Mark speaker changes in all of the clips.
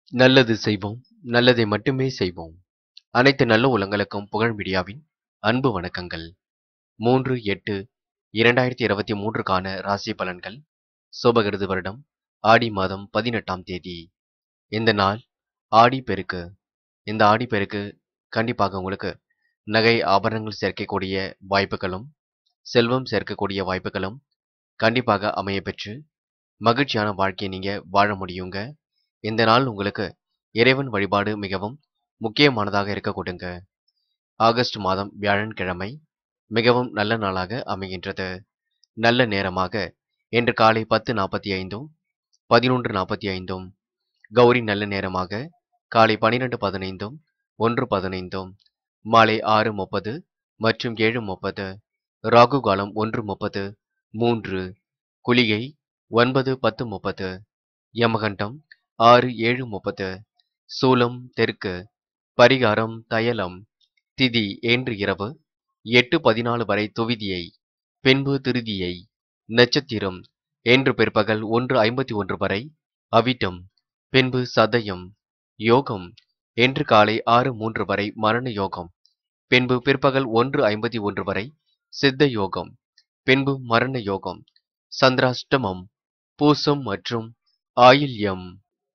Speaker 1: நல்லது செய்வோம் நல்லதை மட்டுமே செய்வோம் அனைத்து நல்ல உலங்களுக்கும் புகழ் மீடியாவின் அன்பு வணக்கங்கள் மூன்று எட்டு இரண்டாயிரத்தி இருபத்தி மூன்றுக்கான ராசி பலன்கள் சோபகிருது வருடம் ஆடி மாதம் பதினெட்டாம் தேதி இந்த நாள் ஆடி பெருக்கு இந்த ஆடி பெருக்கு கண்டிப்பாக உங்களுக்கு நகை ஆபரணங்கள் சேர்க்கக்கூடிய வாய்ப்புகளும் செல்வம் சேர்க்கக்கூடிய வாய்ப்புகளும் கண்டிப்பாக அமைய பெற்று மகிழ்ச்சியான வாழ்க்கையை நீங்க வாழ முடியுங்க இந்த நாள் உங்களுக்கு இறைவன் வழிபாடு மிகவும் முக்கியமானதாக இருக்க கொடுங்க ஆகஸ்ட் மாதம் வியாழன்கிழமை மிகவும் நல்ல நாளாக அமைகின்றது நல்ல நேரமாக இன்று காலை பத்து நாற்பத்தி ஐந்தும் பதினொன்று நாற்பத்தி ஐந்தும் கௌரி நல்ல நேரமாக காலை பனிரெண்டு பதினைந்தும் ஒன்று பதினைந்தும் மாலை ஆறு முப்பது மற்றும் ஏழு முப்பது ராகு காலம் ஒன்று முப்பது மூன்று குளிகை ஒன்பது பத்து முப்பது யமகண்டம் ஆறு ஏழு முப்பது சூலம் தெற்கு பரிகாரம் தயலம் திதி என்று இரவு எட்டு பதினாலு வரை துவிதியை பின்பு திருதியை நட்சத்திரம் என்று பிற்பகல் ஒன்று ஐம்பத்தி ஒன்று வரை அவிட்டம் பின்பு சதயம் யோகம் என்று காலை ஆறு மூன்று வரை மரண யோகம் பின்பு பிற்பகல் ஒன்று ஐம்பத்தி ஒன்று வரை சித்த யோகம் பின்பு மரண யோகம் சந்திராஷ்டமம் பூசம் மற்றும் ஆயில்யம்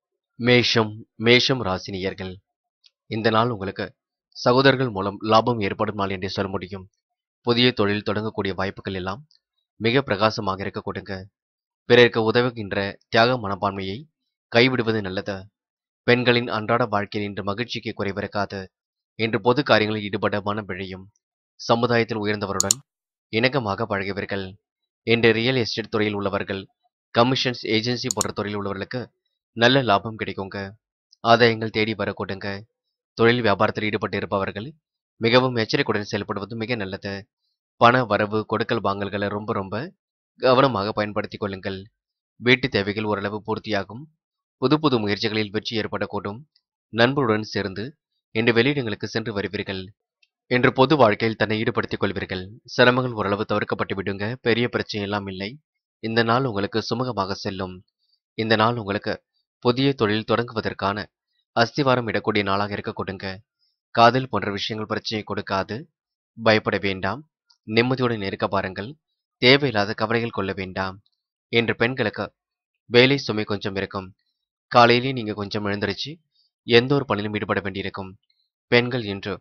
Speaker 1: மேஷம் மேஷம் ராசினியர்கள் இந்த நாள் உங்களுக்கு சகோதரர்கள் மூலம் லாபம் ஏற்படும் நாள் என்றே சொல்ல முடியும் புதிய தொழில் தொடங்கக்கூடிய வாய்ப்புகள் எல்லாம் மிக பிரகாசமாக இருக்க கொடுங்க பிறருக்கு உதவுகின்ற தியாக மனப்பான்மையை கைவிடுவது நல்லது பெண்களின் அன்றாட வாழ்க்கையில் இன்று மகிழ்ச்சிக்கு குறைவிருக்காது இன்று பொது காரியங்களில் ஈடுபட மனம் விழையும் சமுதாயத்தில் உயர்ந்தவருடன் இணக்கமாக பழகுவீர்கள் இன்று ரியல் எஸ்டேட் துறையில் உள்ளவர்கள் கமிஷன்ஸ் ஏஜென்சி போன்ற துறையில் உள்ளவர்களுக்கு நல்ல லாபம் கிடைக்குங்க ஆதாயங்கள் தேடி வர கொடுங்க தொழில் வியாபாரத்தில் ஈடுபட்டு இருப்பவர்கள் மிகவும் எச்சரிக்கையுடன் செயல்படுவது மிக நல்லது பண வரவு கொடுக்கல் வாங்கல்களை ரொம்ப ரொம்ப கவனமாக பயன்படுத்திக் கொள்ளுங்கள் வீட்டு தேவைகள் ஓரளவு பூர்த்தியாகும் புது புது முயற்சிகளில் வெற்றி ஏற்படக்கூடும் நண்பருடன் சேர்ந்து இன்று வெளியிடங்களுக்கு சென்று வருவீர்கள் இன்று பொது வாழ்க்கையில் தன்னை ஈடுபடுத்திக் கொள்வீர்கள் சிரமங்கள் ஓரளவு தவிர்க்கப்பட்டு விடுங்க பெரிய பிரச்சனை எல்லாம் இல்லை இந்த நாள் உங்களுக்கு சுமூகமாக செல்லும் இந்த நாள் உங்களுக்கு புதிய தொழில் தொடங்குவதற்கான அஸ்திவாரம் இடக்கூடிய நாளாக இருக்க கொடுங்க காதல் போன்ற விஷயங்கள் பிரச்சனை கொடுக்காது பயப்பட வேண்டாம் நிம்மதியுடன் இருக்க பாருங்கள் தேவையில்லாத கவலைகள் கொள்ள வேண்டாம் என்று பெண்களுக்கு வேலை சுமை கொஞ்சம் இருக்கும் காலையிலேயே நீங்க கொஞ்சம் எழுந்திருச்சு எந்த ஒரு பணியிலும் ஈடுபட வேண்டியிருக்கும் பெண்கள் என்று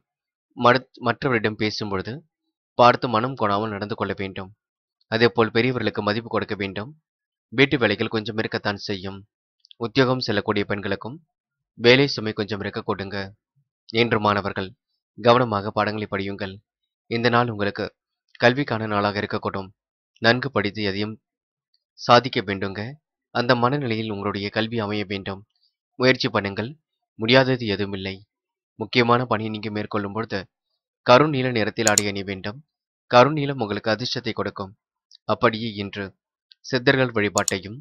Speaker 1: மற்றவரிடம் பேசும்பொழுது பார்த்து மனம் கொடாமல் நடந்து கொள்ள வேண்டும் அதேபோல் பெரியவர்களுக்கு மதிப்பு கொடுக்க வேண்டும் வீட்டு வேலைகள் கொஞ்சம் இருக்கத்தான் செய்யும் உத்தியோகம் செல்லக்கூடிய பெண்களுக்கும் வேலை சுமை கொஞ்சம் இருக்க கொடுங்க என்று மாணவர்கள் கவனமாக பாடங்களை படியுங்கள் இந்த நாள் உங்களுக்கு கல்விக்கான நாளாக இருக்கக்கூடும் நன்கு படித்து எதையும் சாதிக்க வேண்டுங்க அந்த மனநிலையில் உங்களுடைய கல்வி அமைய வேண்டும் முயற்சி பண்ணுங்கள் முடியாதது எதுவுமில்லை முக்கியமான பணியை நீங்க மேற்கொள்ளும் பொழுது கருநீல நிறத்தில் ஆடை அணிய வேண்டும் கருநீலம் உங்களுக்கு அதிர்ஷ்டத்தை கொடுக்கும் அப்படியே இன்று சித்தர்கள் வழிபாட்டையும்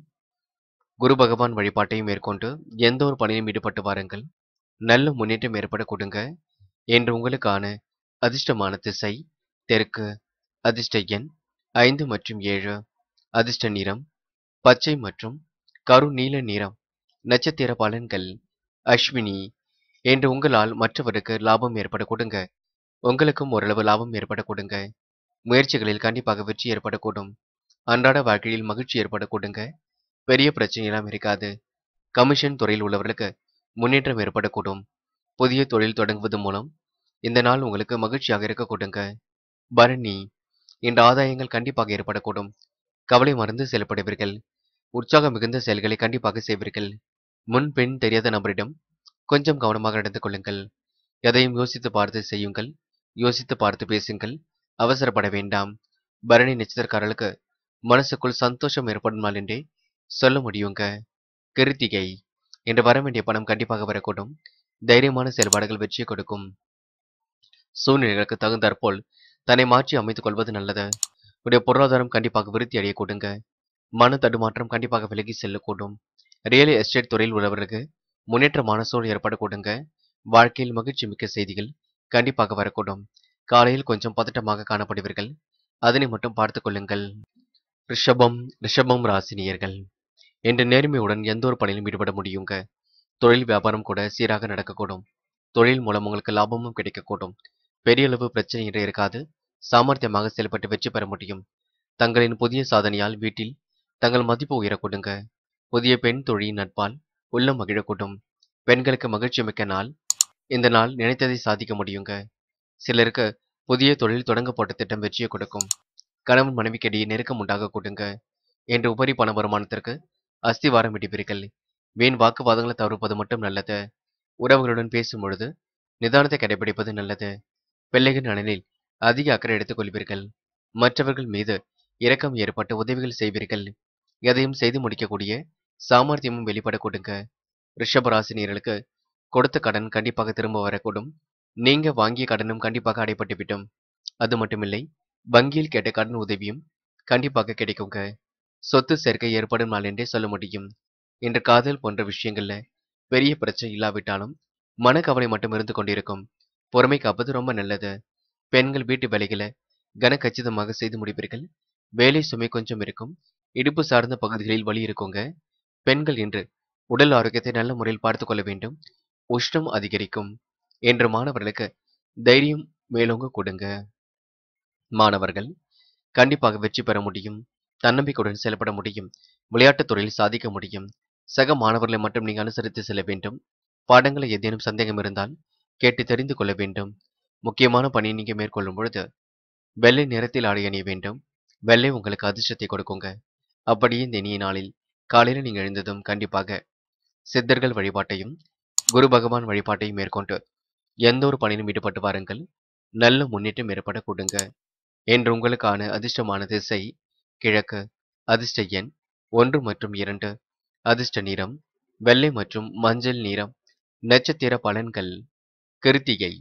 Speaker 1: குரு பகவான் வழிபாட்டையும் மேற்கொண்டு எந்த ஒரு பணியிலும் ஈடுபட்டு வாருங்கள் நல்ல முன்னேற்றம் ஏற்பட கொடுங்க என்று உங்களுக்கான அதிர்ஷ்டமான திசை தெற்கு அதிர்ஷ்ட எண் ஐந்து மற்றும் ஏழு அதிர்ஷ்ட நிறம் பச்சை மற்றும் கரு நீல நிறம் நட்சத்திர பலன்கள் அஸ்வினி என்று உங்களால் மற்றவருக்கு லாபம் ஏற்பட கொடுங்க உங்களுக்கும் ஓரளவு லாபம் ஏற்பட கொடுங்க முயற்சிகளில் கண்டிப்பாக வெற்றி ஏற்படக்கூடும் அன்றாட வாழ்க்கையில் மகிழ்ச்சி ஏற்பட கொடுங்க பெரிய பிரச்சனையெல்லாம் இருக்காது கமிஷன் துறையில் உள்ளவர்களுக்கு முன்னேற்றம் ஏற்படக்கூடும் புதிய தொழில் தொடங்குவது மூலம் இந்த நாள் உங்களுக்கு மகிழ்ச்சியாக இருக்க கொடுங்க பரணி இந்த ஆதாயங்கள் கண்டிப்பாக ஏற்படக்கூடும் கவலை மறந்து செயல்படுவீர்கள் உற்சாகம் மிகுந்த செயல்களை கண்டிப்பாக செய்வீர்கள் முன் பெண் தெரியாத நபரிடம் கொஞ்சம் கவனமாக நடந்து கொள்ளுங்கள் எதையும் யோசித்து பார்த்து செய்யுங்கள் யோசித்து பார்த்து பேசுங்கள் அவசரப்பட வேண்டாம் பரணி நட்சத்திரக்காரர்களுக்கு மனசுக்குள் சந்தோஷம் ஏற்படும் நாள் என்றே சொல்ல முடியுங்க கிருத்திகை என்று வர வேண்டிய பணம் கண்டிப்பாக வரக்கூடும் தைரியமான செயல்பாடுகள் வெற்றியை கொடுக்கும் சூழ்நிலைகளுக்கு தகுந்தாற்போல் தன்னை மாற்றி அமைத்துக் கொள்வது நல்லது உடைய பொருளாதாரம் கண்டிப்பாக விருத்தி அடைய கொடுங்க மன தடுமாற்றம் கண்டிப்பாக விலகி செல்லக்கூடும் ரியல் எஸ்டேட் துறையில் உள்ளவர்களுக்கு முன்னேற்றமான சூழல் ஏற்பட கொடுங்க வாழ்க்கையில் மகிழ்ச்சி மிக்க செய்திகள் கண்டிப்பாக வரக்கூடும் காலையில் கொஞ்சம் பதட்டமாக காணப்படுவீர்கள் அதனை மட்டும் பார்த்துக் கொள்ளுங்கள் ரிஷபம் ரிஷபம் ராசினியர்கள் என்ற நேர்மையுடன் எந்த ஒரு பணியிலும் ஈடுபட முடியுங்க தொழில் வியாபாரம் கூட சீராக நடக்கக்கூடும் தொழில் மூலம் உங்களுக்கு லாபமும் கிடைக்கக்கூடும் பெரிய அளவு பிரச்சனை என்று இருக்காது சாமர்த்தியமாக செயல்பட்டு வெற்றி பெற முடியும் தங்களின் புதிய சாதனையால் வீட்டில் தங்கள் மதிப்பு உயரக்கூடுங்க புதிய பெண் தொழில் நட்பால் உள்ளம் மகிழக்கூடும் பெண்களுக்கு மகிழ்ச்சி மிக்க நாள் இந்த நாள் நினைத்ததை சாதிக்க முடியுங்க சிலருக்கு புதிய தொழில் தொடங்கப்பட்ட திட்டம் வெற்றியை கொடுக்கும் கணவன் மனைவிக்கிடையே நெருக்கம் உண்டாக கூடுங்க என்று உபரி பண வருமானத்திற்கு அஸ்திவாரம் இடிப்பீர்கள் வீண் வாக்குவாதங்களை தவிர்ப்பது மட்டும் நல்லது உறவுகளுடன் பேசும் பொழுது நிதானத்தை கடைபிடிப்பது நல்லது பிள்ளைகள் நலனில் அதிக அக்கறை எடுத்துக் கொள்வீர்கள் மற்றவர்கள் மீது இரக்கம் ஏற்பட்டு உதவிகள் செய்வீர்கள் எதையும் செய்து முடிக்கக்கூடிய சாமர்த்தியமும் வெளிப்பட கொடுங்க ரிஷபராசினியர்களுக்கு கொடுத்த கடன் கண்டிப்பாக திரும்ப வரக்கூடும் நீங்க வாங்கிய கடனும் கண்டிப்பாக அடைப்பட்டுவிடும் அது மட்டுமில்லை வங்கியில் கேட்ட கடன் உதவியும் கண்டிப்பாக கிடைக்குங்க சொத்து சேர்க்கை ஏற்படும் நாள் என்றே சொல்ல முடியும் இன்று காதல் போன்ற விஷயங்கள்ல பெரிய பிரச்சனை இல்லாவிட்டாலும் மனக்கவலை மட்டும் இருந்து கொண்டிருக்கும் பொறுமை காப்பது ரொம்ப நல்லது பெண்கள் வீட்டு வேலைகளை கனக்கச்சிதமாக செய்து முடிப்பீர்கள் வேலை சுமை கொஞ்சம் இருக்கும் இடுப்பு சார்ந்த பகுதிகளில் வலி இருக்குங்க பெண்கள் இன்று உடல் ஆரோக்கியத்தை நல்ல முறையில் பார்த்துக் கொள்ள வேண்டும் உஷ்ணம் அதிகரிக்கும் என்று மாணவர்களுக்கு தைரியம் மேலோங்க கொடுங்க மாணவர்கள் கண்டிப்பாக வெற்றி பெற முடியும் தன்னம்பிக்கையுடன் செயல்பட முடியும் விளையாட்டுத் துறையில் சாதிக்க முடியும் சக மாணவர்களை மட்டும் நீங்கள் அனுசரித்து செல்ல வேண்டும் பாடங்களை ஏதேனும் சந்தேகம் இருந்தால் கேட்டு தெரிந்து கொள்ள வேண்டும் முக்கியமான பணியை நீங்க மேற்கொள்ளும் பொழுது வெள்ளை நிறத்தில் ஆடை அணிய வேண்டும் வெள்ளை உங்களுக்கு அதிர்ஷ்டத்தை கொடுக்குங்க அப்படியே இந்த இனிய நாளில் காலையில் நீங்கள் எழுந்ததும் கண்டிப்பாக சித்தர்கள் வழிபாட்டையும் குரு பகவான் வழிபாட்டையும் மேற்கொண்டு எந்த ஒரு பணியிலும் ஈடுபட்டு வாருங்கள் நல்ல முன்னேற்றம் ஏற்பட கொடுங்க என்று உங்களுக்கான அதிர்ஷ்டமான திசை கிழக்கு அதிர்ஷ்ட எண் ஒன்று மற்றும் இரண்டு அதிர்ஷ்ட நிறம் வெள்ளை மற்றும் மஞ்சள் நிறம் நட்சத்திர பலன்கள் கிருத்திகை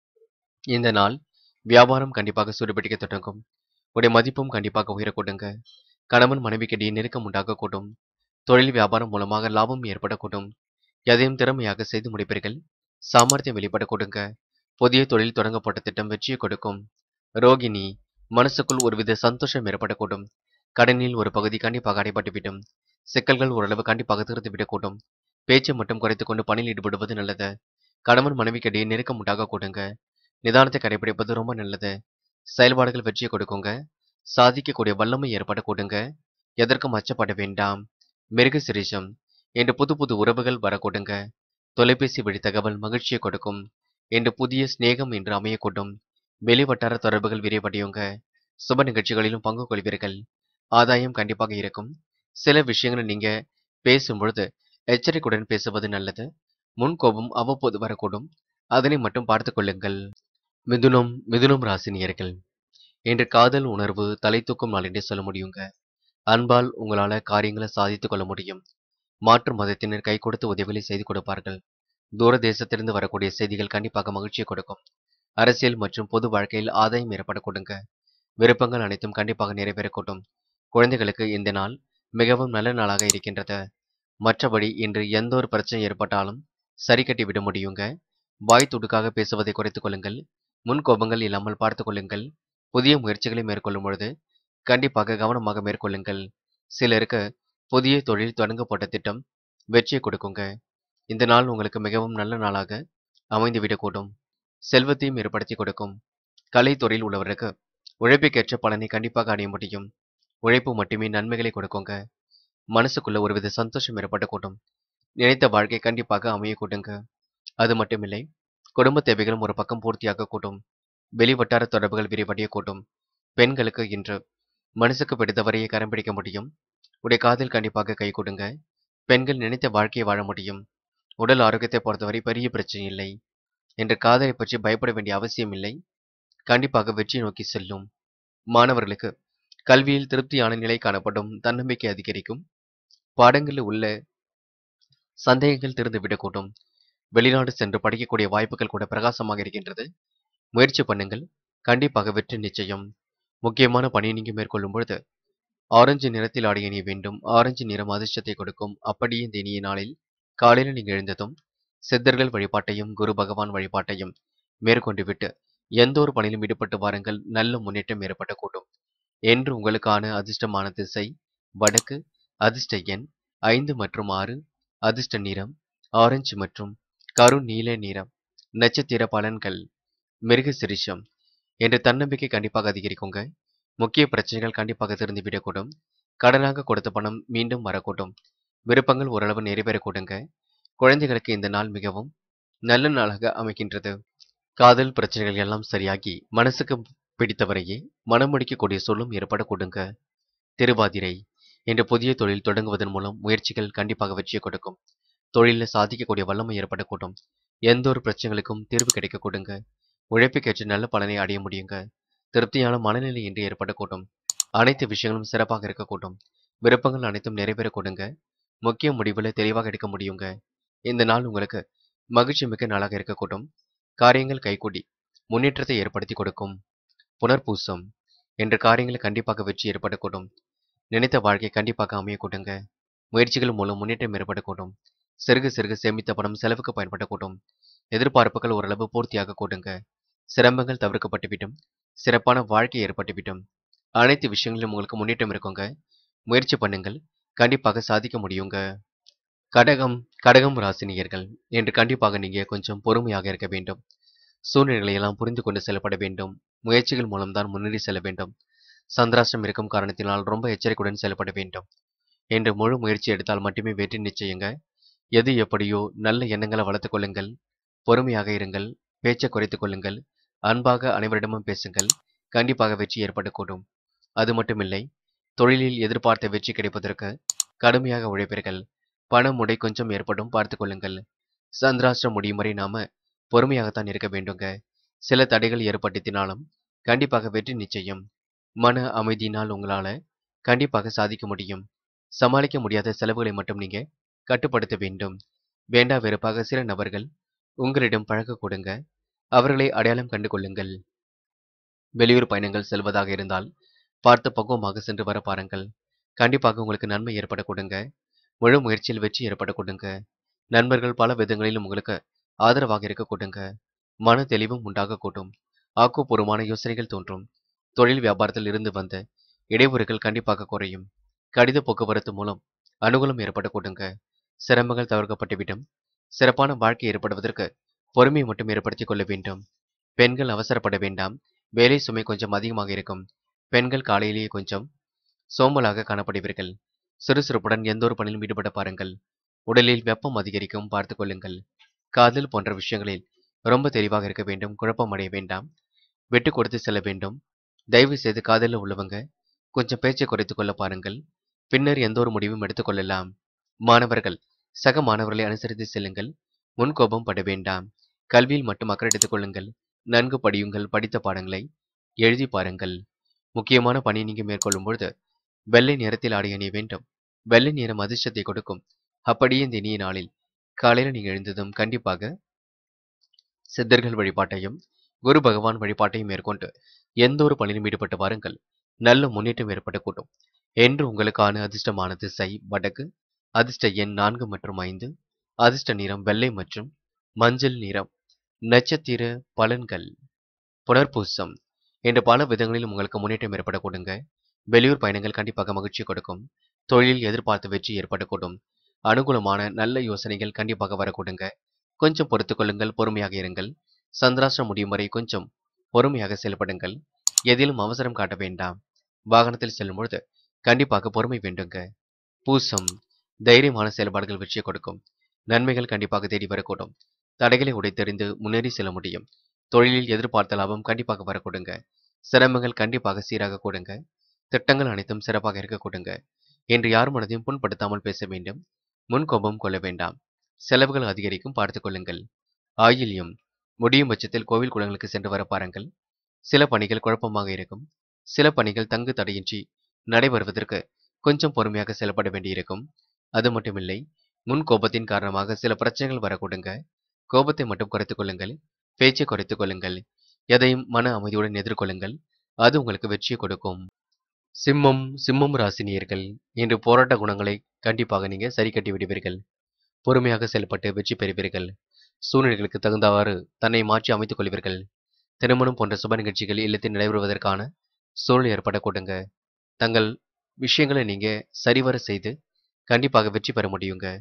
Speaker 1: இந்த நாள் வியாபாரம் கண்டிப்பாக சூடுபிடிக்க தொடங்கும் உடைய மதிப்பும் கண்டிப்பாக உயரக்கூடுங்க கணவன் மனைவிக்கிடையே நெருக்கம் உண்டாகக்கூடும் தொழில் வியாபாரம் மூலமாக லாபம் ஏற்படக்கூடும் எதையும் திறமையாக செய்து முடிப்பீர்கள் சாமர்த்தியம் வெளிப்படக்கூடுங்க புதிய தொழில் தொடங்கப்பட்ட திட்டம் வெற்றியை கொடுக்கும் ரோகிணி மனசுக்குள் ஒருவித சந்தோஷம் ஏற்படக்கூடும் கடனில் ஒரு பகுதி கண்டிப்பாக அடைபட்டுவிடும் சிக்கல்கள் ஓரளவு கண்டிப்பாக தீர்த்துவிடக்கூடும் பேச்சை மட்டும் குறைத்துக் கொண்டு பணியில் ஈடுபடுவது நல்லது கணவன் மனைவிக்கிடையே நெருக்கம் உண்டாக கூடுங்க நிதானத்தை கடைபிடிப்பது ரொம்ப நல்லது செயல்பாடுகள் வெற்றியை கொடுக்குங்க சாதிக்கக்கூடிய வல்லமை ஏற்பட கூடுங்க எதற்கும் அச்சப்பட வேண்டாம் மிருக சிரிஷம் என்று புது புது உறவுகள் வரக்கூடுங்க தொலைபேசி வழி தகவல் மகிழ்ச்சியை கொடுக்கும் என்று புதிய சிநேகம் என்று அமையக்கூடும் வெளிவட்டார தொடர்புகள் விரிவடையுங்க சுப நிகழ்ச்சிகளிலும் பங்கு கொள்வீர்கள் ஆதாயம் கண்டிப்பாக இருக்கும் சில விஷயங்களை நீங்க பேசும் பொழுது எச்சரிக்கையுடன் பேசுவது நல்லது முன்கோபம் அவ்வப்போது வரக்கூடும் அதனை மட்டும் பார்த்துக் கொள்ளுங்கள் மிதுனம் மிதுனம் ராசினியர்கள் இன்று காதல் உணர்வு தலை தூக்கும் நாள் என்றே சொல்ல முடியுங்க அன்பால் உங்களால காரியங்களை சாதித்துக் கொள்ள முடியும் மாற்று மதத்தினர் கை கொடுத்து உதவிகளை செய்து கொடுப்பார்கள் தூர தேசத்திலிருந்து வரக்கூடிய செய்திகள் கண்டிப்பாக மகிழ்ச்சியை கொடுக்கும் அரசியல் மற்றும் பொது வாழ்க்கையில் ஆதாயம் ஏற்பட கொடுங்க விருப்பங்கள் அனைத்தும் கண்டிப்பாக நிறைவேறக்கூடும் குழந்தைகளுக்கு இந்த நாள் மிகவும் நல்ல நாளாக இருக்கின்றது மற்றபடி இன்று எந்த ஒரு பிரச்சனை ஏற்பட்டாலும் சரி கட்டி விட முடியுங்க வாய் துடுக்காக பேசுவதை குறைத்துக் கொள்ளுங்கள் முன் கோபங்கள் இல்லாமல் பார்த்துக் கொள்ளுங்கள் புதிய முயற்சிகளை மேற்கொள்ளும் பொழுது கண்டிப்பாக கவனமாக மேற்கொள்ளுங்கள் சிலருக்கு புதிய தொழில் தொடங்கப்பட்ட திட்டம் வெற்றியை கொடுக்குங்க இந்த நாள் உங்களுக்கு மிகவும் நல்ல நாளாக அமைந்துவிடக்கூடும் செல்வத்தையும் ஏற்படுத்தி கொடுக்கும் கலைத்துறையில் உள்ளவருக்கு உழைப்புக்கேற்ற பலனை கண்டிப்பாக அடைய முடியும் உழைப்பு மட்டுமே நன்மைகளை கொடுக்குங்க மனசுக்குள்ள ஒருவித சந்தோஷம் ஏற்படக்கூடும் நினைத்த வாழ்க்கை கண்டிப்பாக அமையக்கூடுங்க அது மட்டுமில்லை குடும்ப தேவைகளும் ஒரு பக்கம் பூர்த்தியாக கூட்டும் வெளிவட்டார தொடர்புகள் விரிவடையக்கூடும் பெண்களுக்கு இன்று மனசுக்கு பிடித்தவரையை கரம் பிடிக்க முடியும் உடைய காதல் கண்டிப்பாக கை கொடுங்க பெண்கள் நினைத்த வாழ்க்கையை வாழ முடியும் உடல் ஆரோக்கியத்தை பொறுத்தவரை பெரிய பிரச்சனை இல்லை என்ற காதலை பற்றி பயப்பட வேண்டிய அவசியம் இல்லை கண்டிப்பாக வெற்றி நோக்கி செல்லும் மாணவர்களுக்கு கல்வியில் திருப்தியான நிலை காணப்படும் தன்னம்பிக்கை அதிகரிக்கும் பாடங்களில் உள்ள சந்தேகங்கள் திறந்துவிடக்கூடும் வெளிநாடு சென்று படிக்கக்கூடிய வாய்ப்புகள் கூட பிரகாசமாக இருக்கின்றது முயற்சி பண்ணுங்கள் கண்டிப்பாக வெற்றி நிச்சயம் முக்கியமான பணியை நீங்க மேற்கொள்ளும் பொழுது ஆரஞ்சு நிறத்தில் ஆடை அணிய வேண்டும் ஆரஞ்சு நிறம் அதிர்ஷ்டத்தை கொடுக்கும் அப்படியே இந்த இனிய நாளில் காலையில் நீங்கள் எழுந்ததும் சித்தர்கள் வழிபாட்டையும் குரு பகவான் வழிபாட்டையும் மேற்கொண்டு விட்டு எந்த ஒரு பணியிலும் ஈடுபட்டு வாருங்கள் நல்ல முன்னேற்றம் ஏற்படக்கூடும் என்று உங்களுக்கான அதிர்ஷ்டமான திசை வடக்கு அதிர்ஷ்ட எண் ஐந்து மற்றும் ஆறு அதிர்ஷ்ட நிறம் ஆரஞ்சு மற்றும் கரு நீல நிறம் நட்சத்திர பலன்கள் மிருக சிரிஷம் என்ற தன்னம்பிக்கை கண்டிப்பாக அதிகரிக்குங்க முக்கிய பிரச்சனைகள் கண்டிப்பாக தெரிந்துவிடக்கூடும் கடனாக கொடுத்த பணம் மீண்டும் வரக்கூடும் விருப்பங்கள் ஓரளவு நிறைவேறக்கூடுங்க குழந்தைகளுக்கு இந்த நாள் மிகவும் நல்ல நாளாக அமைக்கின்றது காதல் பிரச்சனைகள் எல்லாம் சரியாகி மனசுக்கு பிடித்தவரையே மனமுடிக்கக்கூடிய சொல்லும் ஏற்படக்கூடுங்க திருவாதிரை என்ற புதிய தொழில் தொடங்குவதன் மூலம் முயற்சிகள் கண்டிப்பாக வெற்றியை கொடுக்கும் தொழிலில் சாதிக்கக்கூடிய வல்லமை ஏற்படக்கூடும் எந்த ஒரு பிரச்சனைகளுக்கும் தீர்வு கிடைக்கக்கூடுங்க உழைப்புக்கேற்ற நல்ல பலனை அடைய முடியுங்க திருப்தியான மனநிலை இன்றி ஏற்படக்கூடும் அனைத்து விஷயங்களும் சிறப்பாக இருக்கக்கூடும் விருப்பங்கள் அனைத்தும் நிறைவேறக்கூடுங்க முக்கிய முடிவுகளை தெளிவாக எடுக்க முடியுங்க இந்த நாள் உங்களுக்கு மகிழ்ச்சி மிக்க நாளாக இருக்கக்கூடும் காரியங்கள் கைகூடி முன்னேற்றத்தை ஏற்படுத்தி கொடுக்கும் புனர்பூசம் என்ற காரியங்கள் கண்டிப்பாக வெற்றி ஏற்படக்கூடும் நினைத்த வாழ்க்கை கண்டிப்பாக அமையக்கூடுங்க முயற்சிகள் மூலம் முன்னேற்றம் ஏற்படக்கூடும் சிறுக சிறுக சேமித்த பணம் செலவுக்கு பயன்படக்கூடும் எதிர்பார்ப்புகள் ஓரளவு பூர்த்தியாக கூடுங்க சிரமங்கள் தவிர்க்கப்பட்டுவிடும் சிறப்பான வாழ்க்கை ஏற்பட்டுவிடும் அனைத்து விஷயங்களிலும் உங்களுக்கு முன்னேற்றம் இருக்குங்க முயற்சி பண்ணுங்கள் கண்டிப்பாக சாதிக்க முடியுங்க கடகம் கடகம் ராசினியர்கள் என்று கண்டிப்பாக நீங்க கொஞ்சம் பொறுமையாக இருக்க வேண்டும் சூழ்நிலைகளை எல்லாம் புரிந்து கொண்டு செல்லப்பட வேண்டும் முயற்சிகள் மூலம்தான் முன்னேறி செல்ல வேண்டும் சந்திராஷ்டம் இருக்கும் காரணத்தினால் ரொம்ப எச்சரிக்கையுடன் செயல்பட வேண்டும் என்று முழு முயற்சி எடுத்தால் மட்டுமே வெற்றி நிச்சயங்க எது எப்படியோ நல்ல எண்ணங்களை வளர்த்துக் கொள்ளுங்கள் பொறுமையாக இருங்கள் பேச்சை குறைத்துக் கொள்ளுங்கள் அன்பாக அனைவரிடமும் பேசுங்கள் கண்டிப்பாக வெற்றி ஏற்படக்கூடும் அது மட்டுமில்லை தொழிலில் எதிர்பார்த்த வெற்றி கிடைப்பதற்கு கடுமையாக உழைப்பீர்கள் பண முடை கொஞ்சம் ஏற்படும் பார்த்துக் கொள்ளுங்கள் சந்திராஷ்டிரம் முடியும் வரை நாம பொறுமையாகத்தான் இருக்க வேண்டுங்க சில தடைகள் ஏற்படுத்தினாலும் கண்டிப்பாக வெற்றி நிச்சயம் மன அமைதியினால் உங்களால கண்டிப்பாக சாதிக்க முடியும் சமாளிக்க முடியாத செலவுகளை மட்டும் நீங்க கட்டுப்படுத்த வேண்டும் வேண்டா வெறுப்பாக சில நபர்கள் உங்களிடம் பழக கொடுங்க அவர்களை அடையாளம் கண்டு கொள்ளுங்கள் வெளியூர் பயணங்கள் செல்வதாக இருந்தால் பார்த்து பக்குவமாக சென்று வர பாருங்கள் கண்டிப்பாக உங்களுக்கு நன்மை ஏற்பட கொடுங்க முழு முயற்சியில் வெற்றி ஏற்பட கொடுங்க நண்பர்கள் பல விதங்களிலும் உங்களுக்கு ஆதரவாக இருக்க கொடுங்க மன தெளிவும் உண்டாக கூட்டும் ஆக்கப்பூர்வமான யோசனைகள் தோன்றும் தொழில் வியாபாரத்தில் இருந்து வந்த இடையூறுகள் கண்டிப்பாக குறையும் கடித போக்குவரத்து மூலம் அனுகூலம் ஏற்பட கொடுங்க சிரமங்கள் தவிர்க்கப்பட்டுவிடும் சிறப்பான வாழ்க்கை ஏற்படுவதற்கு பொறுமை மட்டும் ஏற்படுத்திக் கொள்ள வேண்டும் பெண்கள் அவசரப்பட வேண்டாம் வேலை சுமை கொஞ்சம் அதிகமாக இருக்கும் பெண்கள் காலையிலேயே கொஞ்சம் சோம்பலாக காணப்படுவீர்கள் சுறுசுறுப்புடன் எந்த ஒரு பணியிலும் ஈடுபட பாருங்கள் உடலில் வெப்பம் அதிகரிக்கும் பார்த்துக் கொள்ளுங்கள் காதல் போன்ற விஷயங்களில் ரொம்ப தெளிவாக இருக்க வேண்டும் குழப்பம் அடைய வேண்டாம் விட்டு கொடுத்து செல்ல வேண்டும் தயவு செய்து காதலில் உள்ளவங்க கொஞ்சம் பேச்சை குறைத்துக் கொள்ள பாருங்கள் பின்னர் எந்த ஒரு முடிவும் எடுத்துக்கொள்ளலாம் மாணவர்கள் சக மாணவர்களை அனுசரித்து செல்லுங்கள் முன்கோபம் பட வேண்டாம் கல்வியில் மட்டும் அக்கறை எடுத்துக் கொள்ளுங்கள் நன்கு படியுங்கள் படித்த பாடங்களை எழுதி பாருங்கள் முக்கியமான பணி நீங்க மேற்கொள்ளும் பொழுது வெள்ளை நிறத்தில் ஆடை அணிய வேண்டும் வெள்ளை நிறம் அதிர்ஷ்டத்தை கொடுக்கும் அப்படியே இந்த இனிய நாளில் காலையில் நீங்க எழுந்ததும் கண்டிப்பாக சித்தர்கள் வழிபாட்டையும் குரு பகவான் வழிபாட்டையும் மேற்கொண்டு எந்த ஒரு பணியிலும் ஈடுபட்டு வாருங்கள் நல்ல முன்னேற்றம் ஏற்படக்கூடும் என்று உங்களுக்கான அதிர்ஷ்டமான திசை வடக்கு அதிர்ஷ்ட எண் நான்கு மற்றும் ஐந்து அதிர்ஷ்ட நிறம் வெள்ளை மற்றும் மஞ்சள் நிறம் நட்சத்திர பலன்கள் புனர்பூசம் என்ற பல விதங்களிலும் உங்களுக்கு முன்னேற்றம் ஏற்படக்கூடுங்க வெளியூர் பயணங்கள் கண்டிப்பாக மகிழ்ச்சி கொடுக்கும் தொழிலில் எதிர்பார்த்த வெற்றி ஏற்படக்கூடும் அனுகூலமான நல்ல யோசனைகள் கண்டிப்பாக வரக்கூடுங்க கொஞ்சம் பொறுத்துக் கொள்ளுங்கள் பொறுமையாக இருங்கள் சந்திராஷ்டிரம் முடியும் வரை கொஞ்சம் பொறுமையாக செயல்படுங்கள் எதிலும் அவசரம் காட்ட வேண்டாம் வாகனத்தில் செல்லும் பொழுது கண்டிப்பாக பொறுமை வேண்டுங்க பூசம் தைரியமான செயல்பாடுகள் வெற்றியை கொடுக்கும் நன்மைகள் கண்டிப்பாக தேடி வரக்கூடும் தடைகளை உடைத்தெறிந்து முன்னேறி செல்ல முடியும் தொழிலில் எதிர்பார்த்த லாபம் கண்டிப்பாக வரக்கூடுங்க சிரமங்கள் கண்டிப்பாக சீராக கொடுங்க திட்டங்கள் அனைத்தும் சிறப்பாக இருக்க கொடுங்க என்று யார் மனதையும் புண்படுத்தாமல் பேச வேண்டும் முன்கோபம் கொள்ள வேண்டாம் செலவுகள் அதிகரிக்கும் பார்த்துக் கொள்ளுங்கள் ஆயில்யம் முடியும் பட்சத்தில் கோவில் குளங்களுக்கு சென்று வர பாருங்கள் சில பணிகள் குழப்பமாக இருக்கும் சில பணிகள் தங்கு தடையின்றி நடைபெறுவதற்கு கொஞ்சம் பொறுமையாக செயல்பட வேண்டியிருக்கும் அது மட்டுமில்லை முன் கோபத்தின் காரணமாக சில பிரச்சனைகள் வரக்கூடுங்க கோபத்தை மட்டும் குறைத்துக் கொள்ளுங்கள் பேச்சை குறைத்துக் கொள்ளுங்கள் எதையும் மன அமைதியுடன் எதிர்கொள்ளுங்கள் அது உங்களுக்கு வெற்றியை கொடுக்கும் சிம்மம் சிம்மம் ராசினியர்கள் இன்று போராட்ட குணங்களை கண்டிப்பாக நீங்க சரி கட்டி விடுவீர்கள் பொறுமையாக செயல்பட்டு வெற்றி பெறுவீர்கள் சூழ்நிலைகளுக்கு தகுந்தவாறு தன்னை மாற்றி அமைத்துக் கொள்வீர்கள் திருமணம் போன்ற சுப நிகழ்ச்சிகள் இல்லத்தில் நடைபெறுவதற்கான சூழல் ஏற்படக்கூடுங்க தங்கள் விஷயங்களை நீங்க சரிவர செய்து கண்டிப்பாக வெற்றி பெற முடியுங்க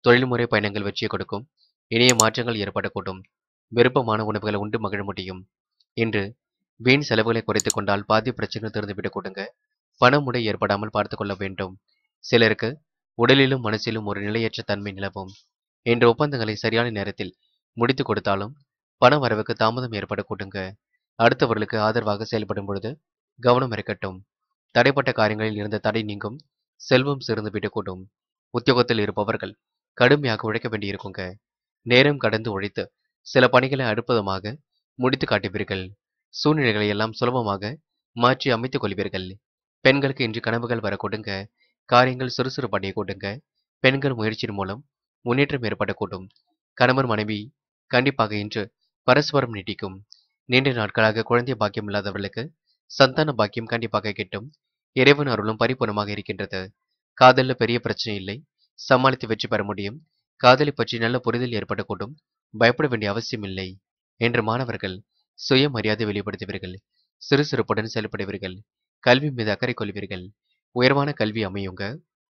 Speaker 1: தொழில்முறை பயணங்கள் வெற்றியை கொடுக்கும் இணைய மாற்றங்கள் ஏற்படக்கூடும் விருப்பமான உணவுகளை உண்டு மகிழ முடியும் இன்று வீண் செலவுகளை குறைத்துக் கொண்டால் பாதி பிரச்சனைகள் திறந்துவிடக் கொடுங்க பணமுடை ஏற்படாமல் பார்த்துக் கொள்ள வேண்டும் சிலருக்கு உடலிலும் மனசிலும் ஒரு நிலையற்ற தன்மை நிலவும் என்ற ஒப்பந்தங்களை சரியான நேரத்தில் முடித்து கொடுத்தாலும் பண வரவுக்கு தாமதம் ஏற்பட கொடுங்க அடுத்தவர்களுக்கு ஆதரவாக செயல்படும் பொழுது கவனம் இருக்கட்டும் தடைப்பட்ட காரியங்களில் இருந்த தடை நீங்கும் செல்வம் சிறந்து விடக்கூடும் உத்தியோகத்தில் இருப்பவர்கள் கடுமையாக உழைக்க வேண்டியிருக்குங்க நேரம் கடந்து உழைத்து சில பணிகளை அற்புதமாக முடித்து காட்டுவீர்கள் சூழ்நிலைகளை எல்லாம் சுலபமாக மாற்றி அமைத்துக் கொள்வீர்கள் பெண்களுக்கு இன்று கனவுகள் வர கொடுங்க காரியங்கள் சுறுசுறுப்படைய கொடுங்க பெண்கள் முயற்சியின் மூலம் முன்னேற்றம் ஏற்படக்கூடும் கணவன் மனைவி கண்டிப்பாக இன்று பரஸ்பரம் நீட்டிக்கும் நீண்ட நாட்களாக குழந்தை பாக்கியம் இல்லாதவர்களுக்கு சந்தான பாக்கியம் கண்டிப்பாக கிட்டும் இறைவன் அருளும் பரிபூர்ணமாக இருக்கின்றது காதல்ல பெரிய பிரச்சனை இல்லை சமாளித்து வெற்றி பெற முடியும் காதலை பற்றி நல்ல புரிதல் ஏற்படக்கூடும் பயப்பட வேண்டிய அவசியம் இல்லை என்று மாணவர்கள் சுயமரியாதை வெளிப்படுத்துவீர்கள் சுறுசுறுப்புடன் செயல்படுவீர்கள் கல்வி மீது அக்கறை கொள்வீர்கள் உயர்வான கல்வி அமையுங்க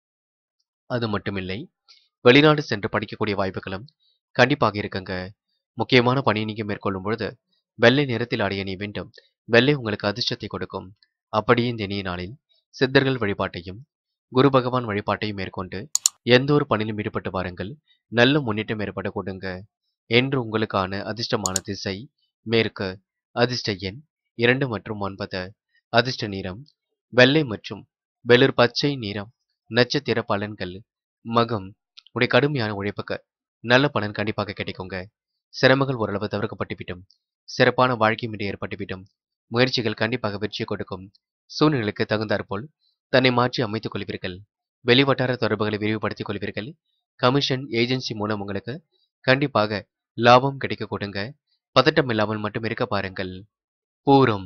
Speaker 1: அது மட்டுமில்லை வெளிநாடு சென்று படிக்கக்கூடிய வாய்ப்புகளும் கண்டிப்பாக இருக்குங்க முக்கியமான பணியை நீங்க மேற்கொள்ளும் பொழுது வெள்ளை நிறத்தில் ஆடிய நீ வேண்டும் வெள்ளை உங்களுக்கு அதிர்ஷ்டத்தை கொடுக்கும் அப்படியே இந்த இனிய நாளில் சித்தர்கள் வழிபாட்டையும் குரு பகவான் வழிபாட்டையும் மேற்கொண்டு எந்த ஒரு பணியிலும் ஈடுபட்டு வாருங்கள் நல்ல முன்னேற்றம் ஏற்பட கொடுங்க என்று உங்களுக்கான அதிர்ஷ்டமான திசை மேற்கு அதிர்ஷ்ட எண் இரண்டு மற்றும் ஒன்பது அதிர்ஷ்ட நிறம் வெள்ளை மற்றும் வெளிர் பச்சை நிறம் நட்சத்திர பலன்கள் மகம் உடைய கடுமையான உழைப்புக்கு நல்ல பலன் கண்டிப்பாக கிடைக்குங்க சிரமங்கள் ஓரளவு தவிர்க்கப்பட்டுவிடும் சிறப்பான வாழ்க்கை மீது ஏற்பட்டுவிடும் முயற்சிகள் கண்டிப்பாக வெற்றியை கொடுக்கும் சூழ்நிலைக்கு தகுந்தாற்போல் தன்னை மாற்றி அமைத்துக் கொள்வீர்கள் வெளிவட்டார தொடர்புகளை விரிவுபடுத்திக் கொள்வீர்கள் கமிஷன் ஏஜென்சி மூலம் உங்களுக்கு கண்டிப்பாக லாபம் கிடைக்க கொடுங்க பதட்டம் இல்லாமல் மட்டும் இருக்க பாருங்கள் பூரம்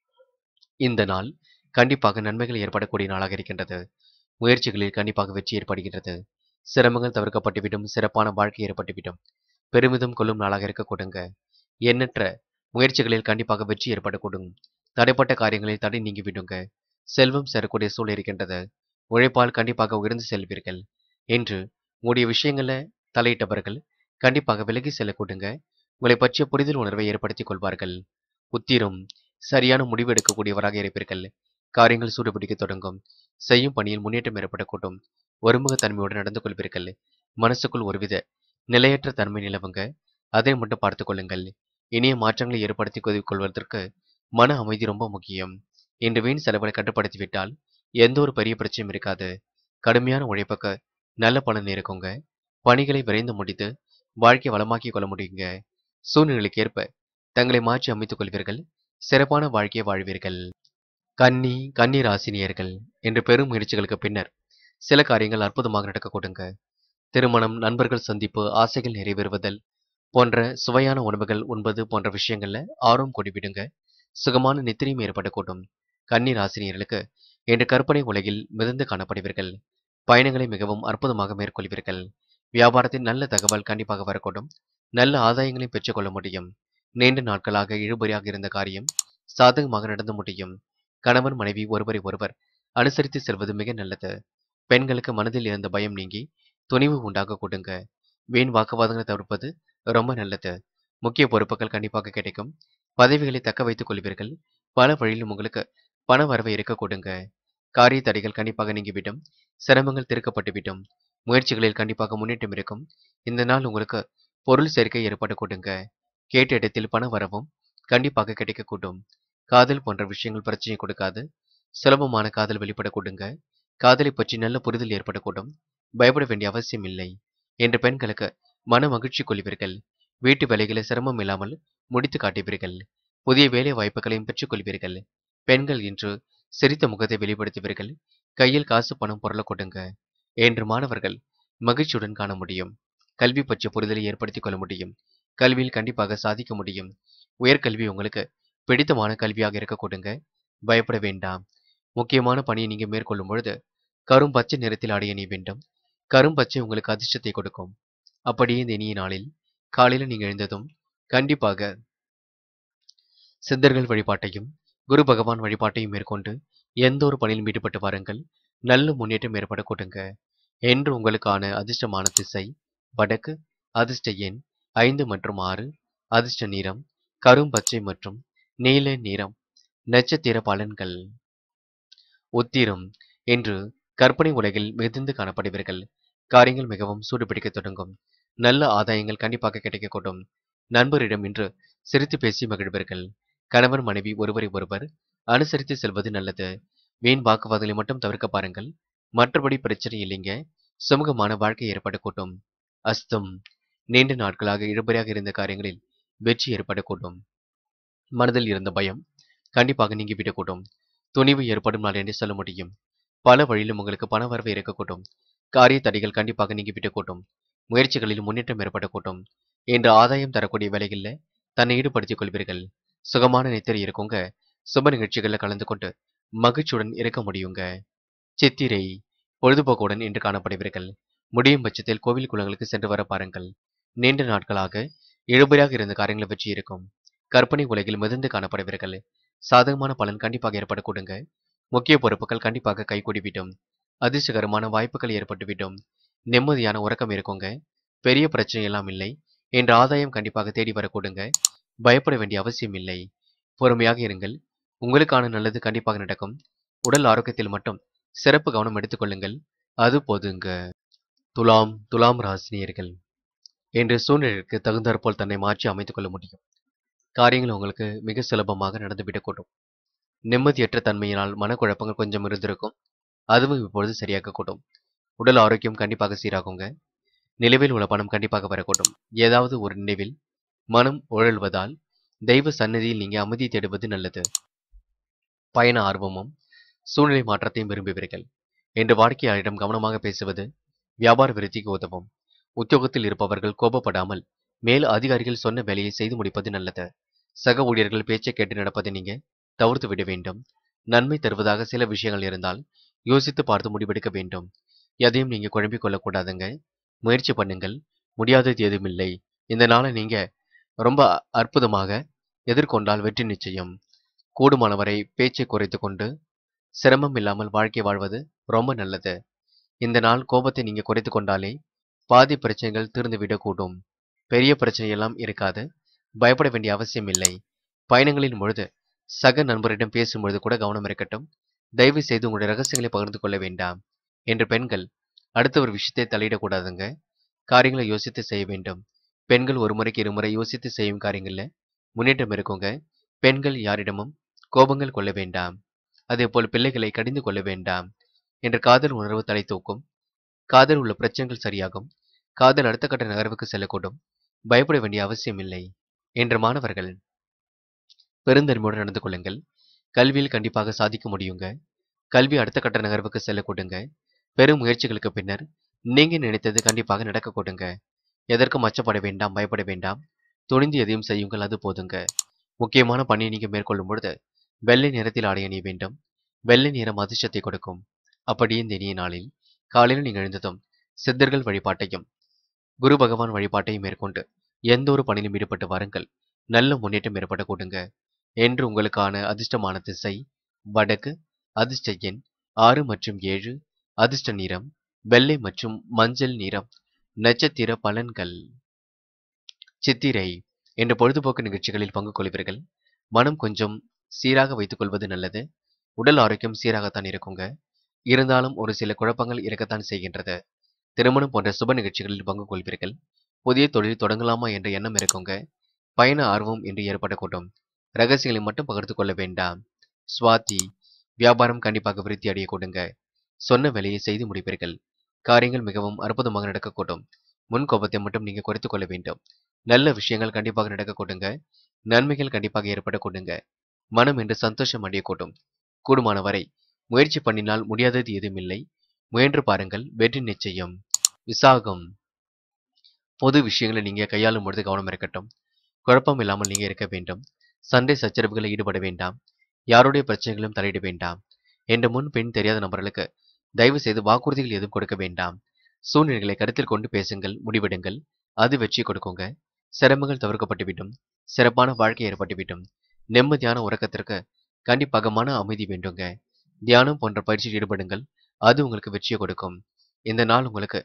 Speaker 1: இந்த நாள் கண்டிப்பாக நன்மைகள் ஏற்படக்கூடிய நாளாக இருக்கின்றது முயற்சிகளில் கண்டிப்பாக வெற்றி ஏற்படுகின்றது சிரமங்கள் தவிர்க்கப்பட்டுவிடும் சிறப்பான வாழ்க்கை ஏற்பட்டுவிடும் பெருமிதம் கொள்ளும் நாளாக இருக்க கொடுங்க எண்ணற்ற முயற்சிகளில் கண்டிப்பாக வெற்றி ஏற்படக்கூடும் தடைப்பட்ட காரியங்களில் தடை நீங்கி விடுங்க செல்வம் சேரக்கூடிய சூழல் இருக்கின்றது உழைப்பால் கண்டிப்பாக உயர்ந்து செல்வீர்கள் என்று உங்களுடைய விஷயங்கள தலையிட்டவர்கள் கண்டிப்பாக விலகி செல்ல கொடுங்க உங்களை பற்றிய புரிதல் உணர்வை ஏற்படுத்திக் கொள்வார்கள் உத்திரம் சரியான முடிவு எடுக்கக்கூடியவராக இருப்பீர்கள் காரியங்கள் சூடுபிடிக்க தொடங்கும் செய்யும் பணியில் முன்னேற்றம் ஏற்படக்கூடும் ஒருமுகத்தன்மையுடன் நடந்து கொள்வீர்கள் மனசுக்குள் ஒருவித நிலையற்ற தன்மை நிலவுங்க அதை மட்டும் பார்த்துக் கொள்ளுங்கள் இனிய மாற்றங்களை ஏற்படுத்திக் கொள்வதற்கு மன அமைதி ரொம்ப முக்கியம் இன்று வீண் செலவுகளை கட்டுப்படுத்திவிட்டால் எந்த ஒரு பெரிய பிரச்சனையும் இருக்காது கடுமையான உழைப்புக்கு நல்ல பலன் இருக்குங்க பணிகளை விரைந்து முடித்து வாழ்க்கை வளமாக்கிக் கொள்ள முடியுங்க சூழ்நிலைக்கு ஏற்ப தங்களை மாற்றி அமைத்துக் கொள்வீர்கள் சிறப்பான வாழ்க்கையை வாழ்வீர்கள் கன்னி கன்னி ராசினியர்கள் என்று பெரும் முயற்சிகளுக்கு பின்னர் சில காரியங்கள் அற்புதமாக நடக்க கொடுங்க திருமணம் நண்பர்கள் சந்திப்பு ஆசைகள் நிறைவேறுவதல் போன்ற சுவையான உணவுகள் உண்பது போன்ற விஷயங்கள்ல ஆர்வம் கொடிவிடுங்க சுகமான நித்திரையும் ஏற்படக்கூடும் கன்னி ராசினியர்களுக்கு இன்று கற்பனை உலகில் மிதந்து காணப்படுவீர்கள் பயணங்களை மிகவும் அற்புதமாக மேற்கொள்வீர்கள் வியாபாரத்தின் நல்ல தகவல் கண்டிப்பாக வரக்கூடும் நல்ல ஆதாயங்களை பெற்றுக்கொள்ள முடியும் நீண்ட நாட்களாக இழுபறியாக இருந்த காரியம் சாதகமாக நடந்து முடியும் கணவன் மனைவி ஒருவரை ஒருவர் அனுசரித்து செல்வது மிக நல்லது பெண்களுக்கு மனதில் இருந்த பயம் நீங்கி துணிவு உண்டாக கொடுங்க வீண் வாக்குவாதங்களை தவிர்ப்பது ரொம்ப நல்லது முக்கிய பொறுப்புகள் கண்டிப்பாக கிடைக்கும் பதவிகளை தக்க வைத்துக் கொள்வீர்கள் பல வழியிலும் உங்களுக்கு பண வரவை இருக்க கொடுங்க காரிய தடைகள் கண்டிப்பாக நீங்கிவிடும் சிரமங்கள் தீர்க்கப்பட்டுவிடும் முயற்சிகளில் கண்டிப்பாக முன்னேற்றம் இருக்கும் இந்த நாள் உங்களுக்கு பொருள் சேர்க்கை ஏற்பட கொடுங்க கேட்ட இடத்தில் பண வரவும் கண்டிப்பாக கிடைக்கக்கூடும் காதல் போன்ற விஷயங்கள் பிரச்சனை கொடுக்காது சுலபமான காதல் வெளிப்பட கொடுங்க காதலை பற்றி நல்ல புரிதல் ஏற்படக்கூடும் பயப்பட வேண்டிய அவசியம் இல்லை என்று பெண்களுக்கு மன மகிழ்ச்சி கொள்வீர்கள் வீட்டு வேலைகளை சிரமம் இல்லாமல் முடித்து காட்டுவீர்கள் புதிய வேலை வாய்ப்புகளையும் பெற்றுக் கொள்வீர்கள் பெண்கள் இன்று சிரித்த முகத்தை வெளிப்படுத்துவீர்கள் கையில் காசு பணம் பொருள கொடுங்க என்று மாணவர்கள் மகிழ்ச்சியுடன் காண முடியும் கல்வி பற்றிய புரிதலை ஏற்படுத்திக் கொள்ள முடியும் கல்வியில் கண்டிப்பாக சாதிக்க முடியும் உயர்கல்வி உங்களுக்கு பிடித்தமான கல்வியாக இருக்க கொடுங்க பயப்பட வேண்டாம் முக்கியமான பணியை நீங்க மேற்கொள்ளும் பொழுது கரும் பச்சை நிறத்தில் அடைய நீ வேண்டும் கரும் பச்சை உங்களுக்கு அதிர்ஷ்டத்தை கொடுக்கும் அப்படியே இந்த இனிய நாளில் காலையில் நீங்க எழுந்ததும் கண்டிப்பாக சித்தர்கள் வழிபாட்டையும் குரு பகவான் வழிபாட்டையும் மேற்கொண்டு எந்த ஒரு பணியிலும் ஈடுபட்டு வாருங்கள் நல்ல முன்னேற்றம் ஏற்பட கொடுங்க என்று உங்களுக்கான அதிர்ஷ்டமான திசை வடக்கு அதிர்ஷ்ட எண் ஐந்து மற்றும் ஆறு அதிர்ஷ்ட நிறம் கரும் பச்சை மற்றும் நீல நிறம் நட்சத்திர பலன்கள் உத்திரம் என்று கற்பனை உலகில் மிகுந்து காணப்படுவீர்கள் காரியங்கள் மிகவும் சூடுபிடிக்க தொடங்கும் நல்ல ஆதாயங்கள் கண்டிப்பாக கிடைக்கக்கூடும் நண்பரிடம் இன்று சிரித்து பேசி மகிழ்வீர்கள் கணவன் மனைவி ஒருவரை ஒருவர் அனுசரித்து செல்வது நல்லது வீண் வாக்குவாதங்களை மட்டும் தவிர்க்க பாருங்கள் மற்றபடி பிரச்சனை இல்லைங்க சுமூகமான வாழ்க்கை ஏற்படக்கூடும் அஸ்தம் நீண்ட நாட்களாக இழுபறியாக இருந்த காரியங்களில் வெற்றி ஏற்படக்கூடும் மனதில் இருந்த பயம் கண்டிப்பாக நீங்கிவிடக்கூடும் துணிவு ஏற்படும் நாள் என்று சொல்ல முடியும் பல வழியிலும் உங்களுக்கு பண வரவு இருக்கக்கூடும் காரிய தடைகள் கண்டிப்பாக நீங்கிவிடக்கூடும் முயற்சிகளில் முன்னேற்றம் ஏற்படக்கூடும் என்ற ஆதாயம் தரக்கூடிய வேலைகளில் தன்னை ஈடுபடுத்திக் கொள்வீர்கள் சுகமான நித்திரை இருக்குங்க சுப நிகழ்ச்சிகளில் கலந்து கொண்டு மகிழ்ச்சியுடன் இருக்க முடியுங்க சித்திரை பொழுதுபோக்குடன் என்று காணப்படுவீர்கள் முடியும் பட்சத்தில் கோவில் குளங்களுக்கு சென்று வர பாருங்கள் நீண்ட நாட்களாக இழுபறியாக இருந்த காரியங்களை வெற்றி இருக்கும் கற்பனை உலகில் மிதந்து காணப்படுவீர்கள் சாதகமான பலன் கண்டிப்பாக ஏற்படக்கூடுங்க முக்கிய பொறுப்புகள் கண்டிப்பாக கைகூடிவிடும் அதிர்ஷ்டகரமான வாய்ப்புகள் ஏற்பட்டுவிடும் நிம்மதியான உறக்கம் இருக்குங்க பெரிய பிரச்சனை எல்லாம் இல்லை என்ற ஆதாயம் கண்டிப்பாக தேடி வரக்கூடுங்க பயப்பட வேண்டிய அவசியம் இல்லை பொறுமையாக இருங்கள் உங்களுக்கான நல்லது கண்டிப்பாக நடக்கும் உடல் ஆரோக்கியத்தில் மட்டும் சிறப்பு கவனம் எடுத்துக்கொள்ளுங்கள் அது போதுங்க துலாம் துலாம் ராசினியர்கள் என்று சூழ்நிலைக்கு தகுந்தாற்போல் தன்னை மாற்றி அமைத்துக் கொள்ள முடியும் காரியங்கள் உங்களுக்கு மிக சுலபமாக நடந்துவிடக்கூடும் நிம்மதியற்ற தன்மையினால் மனக்குழப்பங்கள் கொஞ்சம் இருந்திருக்கும் அதுவும் இப்பொழுது சரியாகக்கூடும் உடல் ஆரோக்கியம் கண்டிப்பாக சீராகுங்க நிலவில் உள்ள பணம் கண்டிப்பாக வரக்கூடும் ஏதாவது ஒரு நினைவில் மனம் உழல்வதால் தெய்வ சந்நிதியில் நீங்க அமைதி தேடுவது நல்லது பயண ஆர்வமும் சூழ்நிலை மாற்றத்தையும் விரும்புவீர்கள் என்று வாடிக்கையாளரிடம் கவனமாக பேசுவது வியாபார விருத்திக்கு உதவும் உத்தியோகத்தில் இருப்பவர்கள் கோபப்படாமல் மேல் அதிகாரிகள் சொன்ன வேலையை செய்து முடிப்பது நல்லது சக ஊழியர்கள் பேச்சை கேட்டு நடப்பதை நீங்க தவிர்த்து விட வேண்டும் நன்மை தருவதாக சில விஷயங்கள் இருந்தால் யோசித்து பார்த்து முடிவெடுக்க வேண்டும் எதையும் நீங்க குழம்பிக் கொள்ளக்கூடாதுங்க முயற்சி பண்ணுங்கள் முடியாதது எதுவுமில்லை இந்த நாளை நீங்க ரொம்ப அற்புதமாக எதிர்கொண்டால் வெற்றி நிச்சயம் கூடுமானவரை பேச்சை குறைத்து கொண்டு சிரமம் இல்லாமல் வாழ்க்கை வாழ்வது ரொம்ப நல்லது இந்த நாள் கோபத்தை நீங்க குறைத்து கொண்டாலே பாதி பிரச்சனைகள் தீர்ந்துவிடக்கூடும் பெரிய பிரச்சனை எல்லாம் இருக்காது பயப்பட வேண்டிய அவசியம் இல்லை பயணங்களின் பொழுது சக நண்பரிடம் பேசும் பொழுது கூட கவனம் இருக்கட்டும் தயவு செய்து உங்களுடைய ரகசியங்களை பகிர்ந்து கொள்ள வேண்டாம் என்று பெண்கள் அடுத்த ஒரு விஷயத்தை தலையிடக்கூடாதுங்க காரியங்களை யோசித்து செய்ய வேண்டும் பெண்கள் ஒரு முறைக்கு இருமுறை யோசித்து செய்யும் காரியங்கள்ல முன்னேற்றம் இருக்குங்க பெண்கள் யாரிடமும் கோபங்கள் கொள்ள வேண்டாம் அதே போல் பிள்ளைகளை கடிந்து கொள்ள வேண்டாம் என்ற காதல் உணர்வு தலை தூக்கும் காதல் உள்ள பிரச்சனைகள் சரியாகும் காதல் அடுத்த கட்ட நகர்வுக்கு செல்லக்கூடும் பயப்பட வேண்டிய அவசியம் இல்லை என்ற மாணவர்கள் பெருந்தன்மையுடன் நடந்து கொள்ளுங்கள் கல்வியில் கண்டிப்பாக சாதிக்க முடியுங்க கல்வி அடுத்த கட்ட நகர்வுக்கு செல்ல கொடுங்க பெரும் முயற்சிகளுக்கு பின்னர் நீங்க நினைத்தது கண்டிப்பாக நடக்க கொடுங்க எதற்கும் அச்சப்பட வேண்டாம் பயப்பட வேண்டாம் துணிந்து எதையும் செய்யுங்கள் அது போதுங்க முக்கியமான பணியை நீங்க மேற்கொள்ளும் பொழுது வெள்ளை நிறத்தில் ஆடை அணிய வேண்டும் வெள்ளை நிறம் அதிர்ஷ்டத்தை கொடுக்கும் அப்படி இந்த இனிய நாளில் காலையில் நீங்கள் எழுந்ததும் சித்தர்கள் வழிபாட்டையும் குரு பகவான் வழிபாட்டையும் மேற்கொண்டு எந்த ஒரு பணியிலும் ஈடுபட்டு வாருங்கள் நல்ல முன்னேற்றம் ஏற்பட கொடுங்க என்று உங்களுக்கான அதிர்ஷ்டமான திசை வடக்கு அதிர்ஷ்ட எண் ஆறு மற்றும் ஏழு அதிர்ஷ்ட நிறம் வெள்ளை மற்றும் மஞ்சள் நிறம் நட்சத்திர பலன்கள் சித்திரை என்ற பொழுதுபோக்கு நிகழ்ச்சிகளில் பங்கு கொள்வீர்கள் மனம் கொஞ்சம் சீராக வைத்துக் கொள்வது நல்லது உடல் ஆரோக்கியம் சீராகத்தான் இருக்குங்க இருந்தாலும் ஒரு சில குழப்பங்கள் இருக்கத்தான் செய்கின்றது திருமணம் போன்ற சுப நிகழ்ச்சிகளில் பங்கு கொள்வீர்கள் புதிய தொழில் தொடங்கலாமா என்ற எண்ணம் இருக்குங்க பயண ஆர்வம் என்று ஏற்படக்கூடும் ரகசியங்களை மட்டும் பகிர்ந்து கொள்ள வேண்டாம் சுவாதி வியாபாரம் கண்டிப்பாக விருத்தி அடைய கொடுங்க சொன்ன வேலையை செய்து முடிப்பீர்கள் காரியங்கள் மிகவும் அற்புதமாக நடக்கக்கூடும் முன் கோபத்தை மட்டும் நீங்க குறைத்துக் கொள்ள வேண்டும் நல்ல விஷயங்கள் கண்டிப்பாக நடக்க கொடுங்க நன்மைகள் கண்டிப்பாக ஏற்பட கொடுங்க மனம் என்று சந்தோஷம் அடையக்கூடும் கூடுமான வரை முயற்சி பண்ணினால் முடியாதது எதுவுமில்லை முயன்று பாருங்கள் வெற்றி நிச்சயம் விசாகம் பொது விஷயங்களை நீங்க கையாளும் பொழுது கவனம் இருக்கட்டும் குழப்பம் இல்லாமல் நீங்க இருக்க வேண்டும் சண்டை சச்சரவுகளில் ஈடுபட வேண்டாம் யாருடைய பிரச்சனைகளும் தலையிட வேண்டாம் என்ற முன் பெண் தெரியாத நபர்களுக்கு தயவு செய்து வாக்குறுதிகள் எதுவும் கொடுக்க வேண்டாம் சூழ்நிலைகளை கருத்தில் கொண்டு பேசுங்கள் முடிவெடுங்கள் அது வெற்றி கொடுக்குங்க சிரமங்கள் தவிர்க்கப்பட்டுவிடும் சிறப்பான வாழ்க்கை ஏற்பட்டுவிடும் நிம்மதியான உறக்கத்திற்கு கண்டிப்பாக மன அமைதி வேண்டுங்க தியானம் போன்ற பயிற்சியில் ஈடுபடுங்கள் அது உங்களுக்கு வெற்றியை கொடுக்கும் இந்த நாள் உங்களுக்கு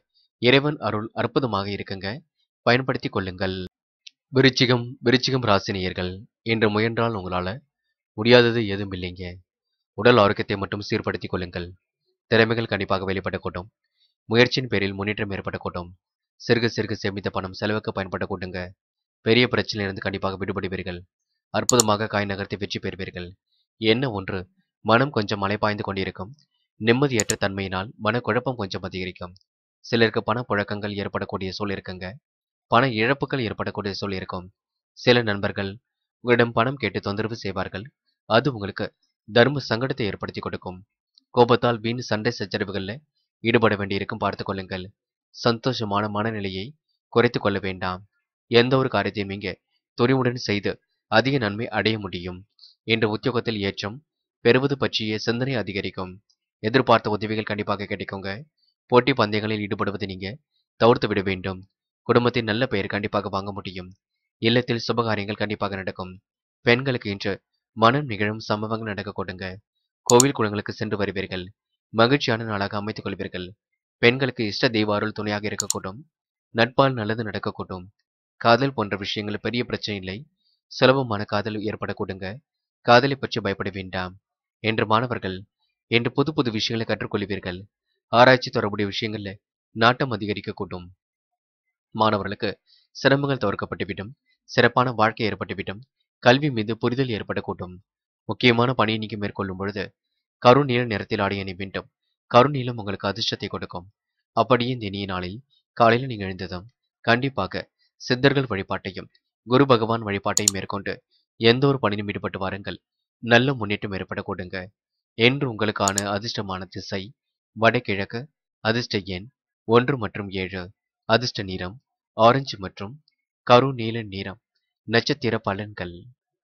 Speaker 1: இறைவன் அருள் அற்புதமாக இருக்குங்க பயன்படுத்திக் கொள்ளுங்கள் விருச்சிகம் விருச்சிகம் ராசினியர்கள் இன்று முயன்றால் உங்களால முடியாதது எதுவும் இல்லைங்க உடல் ஆரோக்கியத்தை மட்டும் சீர்படுத்திக் கொள்ளுங்கள் திறமைகள் கண்டிப்பாக வெளிப்படக்கூடும் முயற்சியின் பேரில் முன்னேற்றம் ஏற்படக்கூடும் சிறுக சிறுக சேமித்த பணம் செலவுக்கு பயன்படக்கூடுங்க பெரிய பிரச்சனையிலிருந்து கண்டிப்பாக விடுபடுவீர்கள் அற்புதமாக காய் நகர்த்தி வெற்றி பெறுவீர்கள் என்ன ஒன்று மனம் கொஞ்சம் மலைப்பாய்ந்து கொண்டிருக்கும் நிம்மதியற்ற தன்மையினால் மனக்குழப்பம் கொஞ்சம் அதிகரிக்கும் சிலருக்கு பணப்புழக்கங்கள் ஏற்படக்கூடிய சூழல் இருக்குங்க பண இழப்புகள் ஏற்படக்கூடிய சூழல் இருக்கும் சில நண்பர்கள் உங்களிடம் பணம் கேட்டு தொந்தரவு செய்வார்கள் அது உங்களுக்கு தர்ம சங்கடத்தை ஏற்படுத்தி கொடுக்கும் கோபத்தால் வீண் சண்டை சச்சரவுகளில் ஈடுபட வேண்டியிருக்கும் பார்த்து கொள்ளுங்கள் சந்தோஷமான மனநிலையை குறைத்து கொள்ள வேண்டாம் எந்த ஒரு காரியத்தையும் நீங்க துணிவுடன் செய்து அதிக நன்மை அடைய முடியும் என்ற உத்தியோகத்தில் ஏற்றம் பெறுவது பற்றிய சிந்தனை அதிகரிக்கும் எதிர்பார்த்த உதவிகள் கண்டிப்பாக கிடைக்குங்க போட்டி பந்தயங்களில் ஈடுபடுவதை நீங்க தவிர்த்து விட வேண்டும் குடும்பத்தின் நல்ல பெயர் கண்டிப்பாக வாங்க முடியும் இல்லத்தில் சுபகாரியங்கள் கண்டிப்பாக நடக்கும் பெண்களுக்கு இன்று மனம் நிகழும் சம்பவங்கள் நடக்க கொடுங்க கோவில் குளங்களுக்கு சென்று வருவீர்கள் மகிழ்ச்சியான நாளாக அமைத்துக் கொள்வீர்கள் பெண்களுக்கு இஷ்ட தெய்வ அருள் துணையாக இருக்கக்கூடும் நட்பால் நல்லது நடக்கக்கூடும் காதல் போன்ற விஷயங்கள் பெரிய பிரச்சனை இல்லை சுலபமான காதல் ஏற்படக்கூடுங்க காதலை பற்றி பயப்பட வேண்டாம் என்று மாணவர்கள் என்று புது புது விஷயங்களை கற்றுக்கொள்வீர்கள் ஆராய்ச்சி தொடர்புடைய விஷயங்கள்ல நாட்டம் அதிகரிக்கக்கூடும் மாணவர்களுக்கு சிரமங்கள் தவிர்க்கப்பட்டுவிடும் சிறப்பான வாழ்க்கை ஏற்பட்டுவிடும் கல்வி மீது புரிதல் ஏற்படக்கூடும் முக்கியமான பணியை நீங்க மேற்கொள்ளும் பொழுது கருநீல நிறத்தில் ஆடை அணி வேண்டும் கருநீலம் உங்களுக்கு அதிர்ஷ்டத்தை கொடுக்கும் அப்படியே இந்த இனிய நாளில் காலையில் நீங்க எழுந்ததும் கண்டிப்பாக சித்தர்கள் வழிபாட்டையும் குரு பகவான் வழிபாட்டையும் மேற்கொண்டு எந்த ஒரு பணியிலும் ஈடுபட்டு வாருங்கள் நல்ல முன்னேற்றம் ஏற்படக்கூடுங்க என்று உங்களுக்கான அதிர்ஷ்டமான திசை வடகிழக்கு அதிர்ஷ்ட எண் ஒன்று மற்றும் ஏழு அதிர்ஷ்ட நிறம் ஆரஞ்சு மற்றும் கரு நீல நிறம் நட்சத்திர பலன்கள்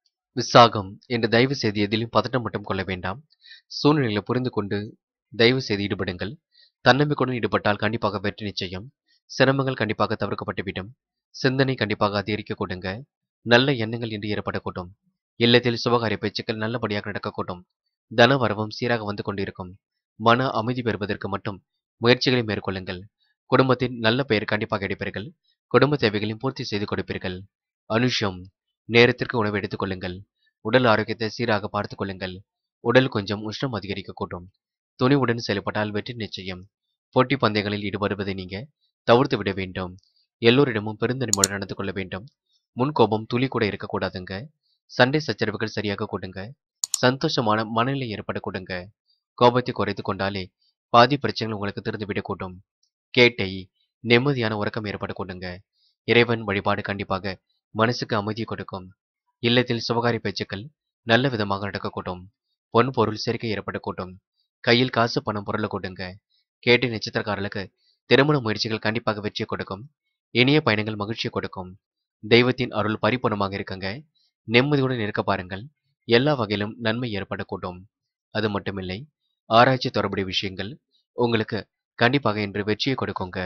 Speaker 1: விசாகம் என்று தயவு செய்து எதிலும் பதட்டம் மட்டும் கொள்ள வேண்டாம் சூழ்நிலைகளை புரிந்து கொண்டு தயவு செய்து ஈடுபடுங்கள் தன்னம்பிக்கையுடன் ஈடுபட்டால் கண்டிப்பாக வெற்றி நிச்சயம் சிரமங்கள் கண்டிப்பாக தவிர்க்கப்பட்டுவிடும் சிந்தனை கண்டிப்பாக அதிகரிக்க கொடுங்க நல்ல எண்ணங்கள் என்று ஏற்படக்கூடும் இல்லத்தில் சுபகாரிய பேச்சுக்கள் நல்லபடியாக நடக்கக்கூடும் தன வரவும் சீராக வந்து கொண்டிருக்கும் மன அமைதி பெறுவதற்கு மட்டும் முயற்சிகளை மேற்கொள்ளுங்கள் குடும்பத்தின் நல்ல பெயர் கண்டிப்பாக எடுப்பீர்கள் குடும்ப தேவைகளையும் பூர்த்தி செய்து கொடுப்பீர்கள் அனுஷம் நேரத்திற்கு உணவு எடுத்துக் கொள்ளுங்கள் உடல் ஆரோக்கியத்தை சீராக பார்த்துக் கொள்ளுங்கள் உடல் கொஞ்சம் உஷ்ணம் அதிகரிக்கக்கூடும் துணிவுடன் செயல்பட்டால் வெற்றி நிச்சயம் போட்டி பந்தயங்களில் ஈடுபடுவதை நீங்க தவிர்த்து விட வேண்டும் எல்லோரிடமும் பெருந்தன்மையுடன் நடந்து கொள்ள வேண்டும் முன்கோபம் துளி கூட இருக்கக்கூடாதுங்க சண்டை சச்சரவுகள் சரியாக கொடுங்க சந்தோஷமான மனநிலை ஏற்பட கொடுங்க கோபத்தை குறைத்து கொண்டாலே பாதி பிரச்சனைகள் உங்களுக்கு திறந்துவிடக்கூடும் கேட்டை நிம்மதியான உறக்கம் ஏற்பட கொடுங்க இறைவன் வழிபாடு கண்டிப்பாக மனசுக்கு அமைதி கொடுக்கும் இல்லத்தில் சுபகாரி பேச்சுக்கள் நல்ல விதமாக நடக்கக்கூடும் பொன் பொருள் சேர்க்கை ஏற்படக்கூடும் கையில் காசு பணம் பொருளை கொடுங்க கேட்டை நட்சத்திரக்காரர்களுக்கு திருமண முயற்சிகள் கண்டிப்பாக வெற்றியை கொடுக்கும் இனிய பயணங்கள் மகிழ்ச்சியை கொடுக்கும் தெய்வத்தின் அருள் பரிபூர்ணமாக இருக்குங்க நிம்மதியுடன் இருக்க பாருங்கள் எல்லா வகையிலும் நன்மை ஏற்படக்கூடும் அது மட்டுமில்லை ஆராய்ச்சி தொடர்புடைய விஷயங்கள் உங்களுக்கு கண்டிப்பாக இன்று வெற்றியை கொடுக்குங்க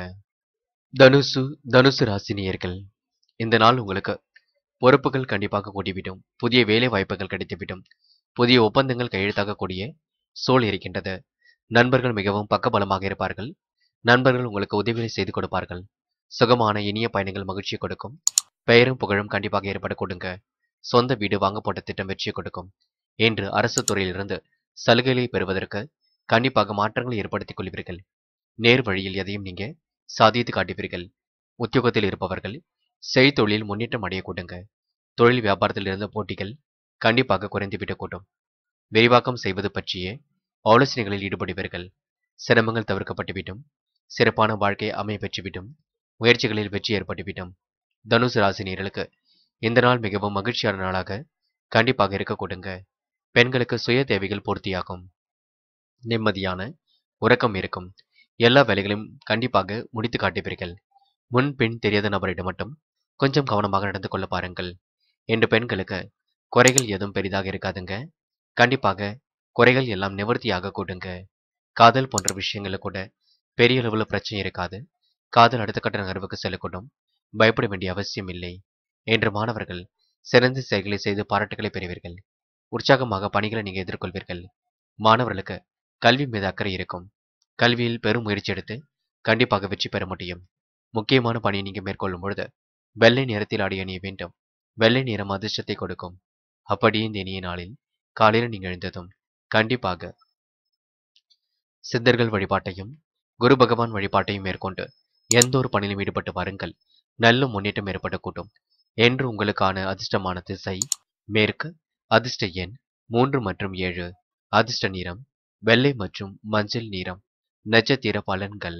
Speaker 1: தனுசு தனுசு ராசினியர்கள் இந்த நாள் உங்களுக்கு பொறுப்புகள் கண்டிப்பாக கூடிவிடும் புதிய வேலை வாய்ப்புகள் கிடைத்துவிடும் புதிய ஒப்பந்தங்கள் கையெழுத்தாகக்கூடிய சூழல் இருக்கின்றது நண்பர்கள் மிகவும் பக்கபலமாக இருப்பார்கள் நண்பர்கள் உங்களுக்கு உதவிகளை செய்து கொடுப்பார்கள் சுகமான இனிய பயணங்கள் மகிழ்ச்சியை கொடுக்கும் பெயரும் புகழும் கண்டிப்பாக ஏற்பட கொடுங்க சொந்த வீடு வாங்க போட்ட திட்டம் வெற்றியை கொடுக்கும் என்று அரசு துறையிலிருந்து சலுகைகளை பெறுவதற்கு கண்டிப்பாக மாற்றங்களை ஏற்படுத்திக் கொள்வீர்கள் நேர் வழியில் எதையும் நீங்க சாதித்து காட்டுவீர்கள் உத்தியோகத்தில் இருப்பவர்கள் செய்தொழில் முன்னேற்றம் அடைய கொடுங்க தொழில் வியாபாரத்தில் இருந்த போட்டிகள் கண்டிப்பாக குறைந்துவிடக்கூடும் விரிவாக்கம் செய்வது பற்றிய ஆலோசனைகளில் ஈடுபடுவீர்கள் சிரமங்கள் தவிர்க்கப்பட்டுவிடும் சிறப்பான வாழ்க்கை அமைய பெற்றுவிடும் முயற்சிகளில் வெற்றி ஏற்பட்டுவிடும் தனுசு ராசினியர்களுக்கு இந்த நாள் மிகவும் மகிழ்ச்சியான நாளாக கண்டிப்பாக இருக்க கொடுங்க பெண்களுக்கு சுய தேவைகள் பூர்த்தியாகும் நிம்மதியான உறக்கம் இருக்கும் எல்லா வேலைகளையும் கண்டிப்பாக முடித்து காட்டுவீர்கள் முன் பின் தெரியாத நபரிடம் மட்டும் கொஞ்சம் கவனமாக நடந்து கொள்ள பாருங்கள் என்று பெண்களுக்கு குறைகள் எதுவும் பெரிதாக இருக்காதுங்க கண்டிப்பாக குறைகள் எல்லாம் நிவர்த்தியாக கூடுங்க காதல் போன்ற விஷயங்கள கூட பெரிய அளவில் பிரச்சனை இருக்காது காதல் அடுத்த கட்ட நகர்வுக்கு செல்லக்கூடும் பயப்பட வேண்டிய அவசியம் இல்லை என்று மாணவர்கள் சிறந்த செயல்களை செய்து பாராட்டுகளை பெறுவீர்கள் உற்சாகமாக பணிகளை நீங்க எதிர்கொள்வீர்கள் மாணவர்களுக்கு கல்வி மீது அக்கறை இருக்கும் கல்வியில் பெரும் முயற்சி எடுத்து கண்டிப்பாக வெற்றி பெற முடியும் முக்கியமான பணியை நீங்க மேற்கொள்ளும் பொழுது வெள்ளை நிறத்தில் ஆடை அணிய வேண்டும் வெள்ளை நிறம் அதிர்ஷ்டத்தை கொடுக்கும் அப்படியே இந்த இனிய நாளில் காலையில் நீங்க எழுந்ததும் கண்டிப்பாக சித்தர்கள் வழிபாட்டையும் குரு பகவான் வழிபாட்டையும் மேற்கொண்டு எந்த ஒரு பணியிலும் ஈடுபட்டு வாருங்கள் நல்ல முன்னேற்றம் ஏற்படக்கூடும் என்று உங்களுக்கான அதிர்ஷ்டமான திசை மேற்கு அதிர்ஷ்ட எண் மூன்று மற்றும் ஏழு அதிர்ஷ்ட நிறம் வெள்ளை மற்றும் மஞ்சள் நிறம் நட்சத்திர பலன்கள்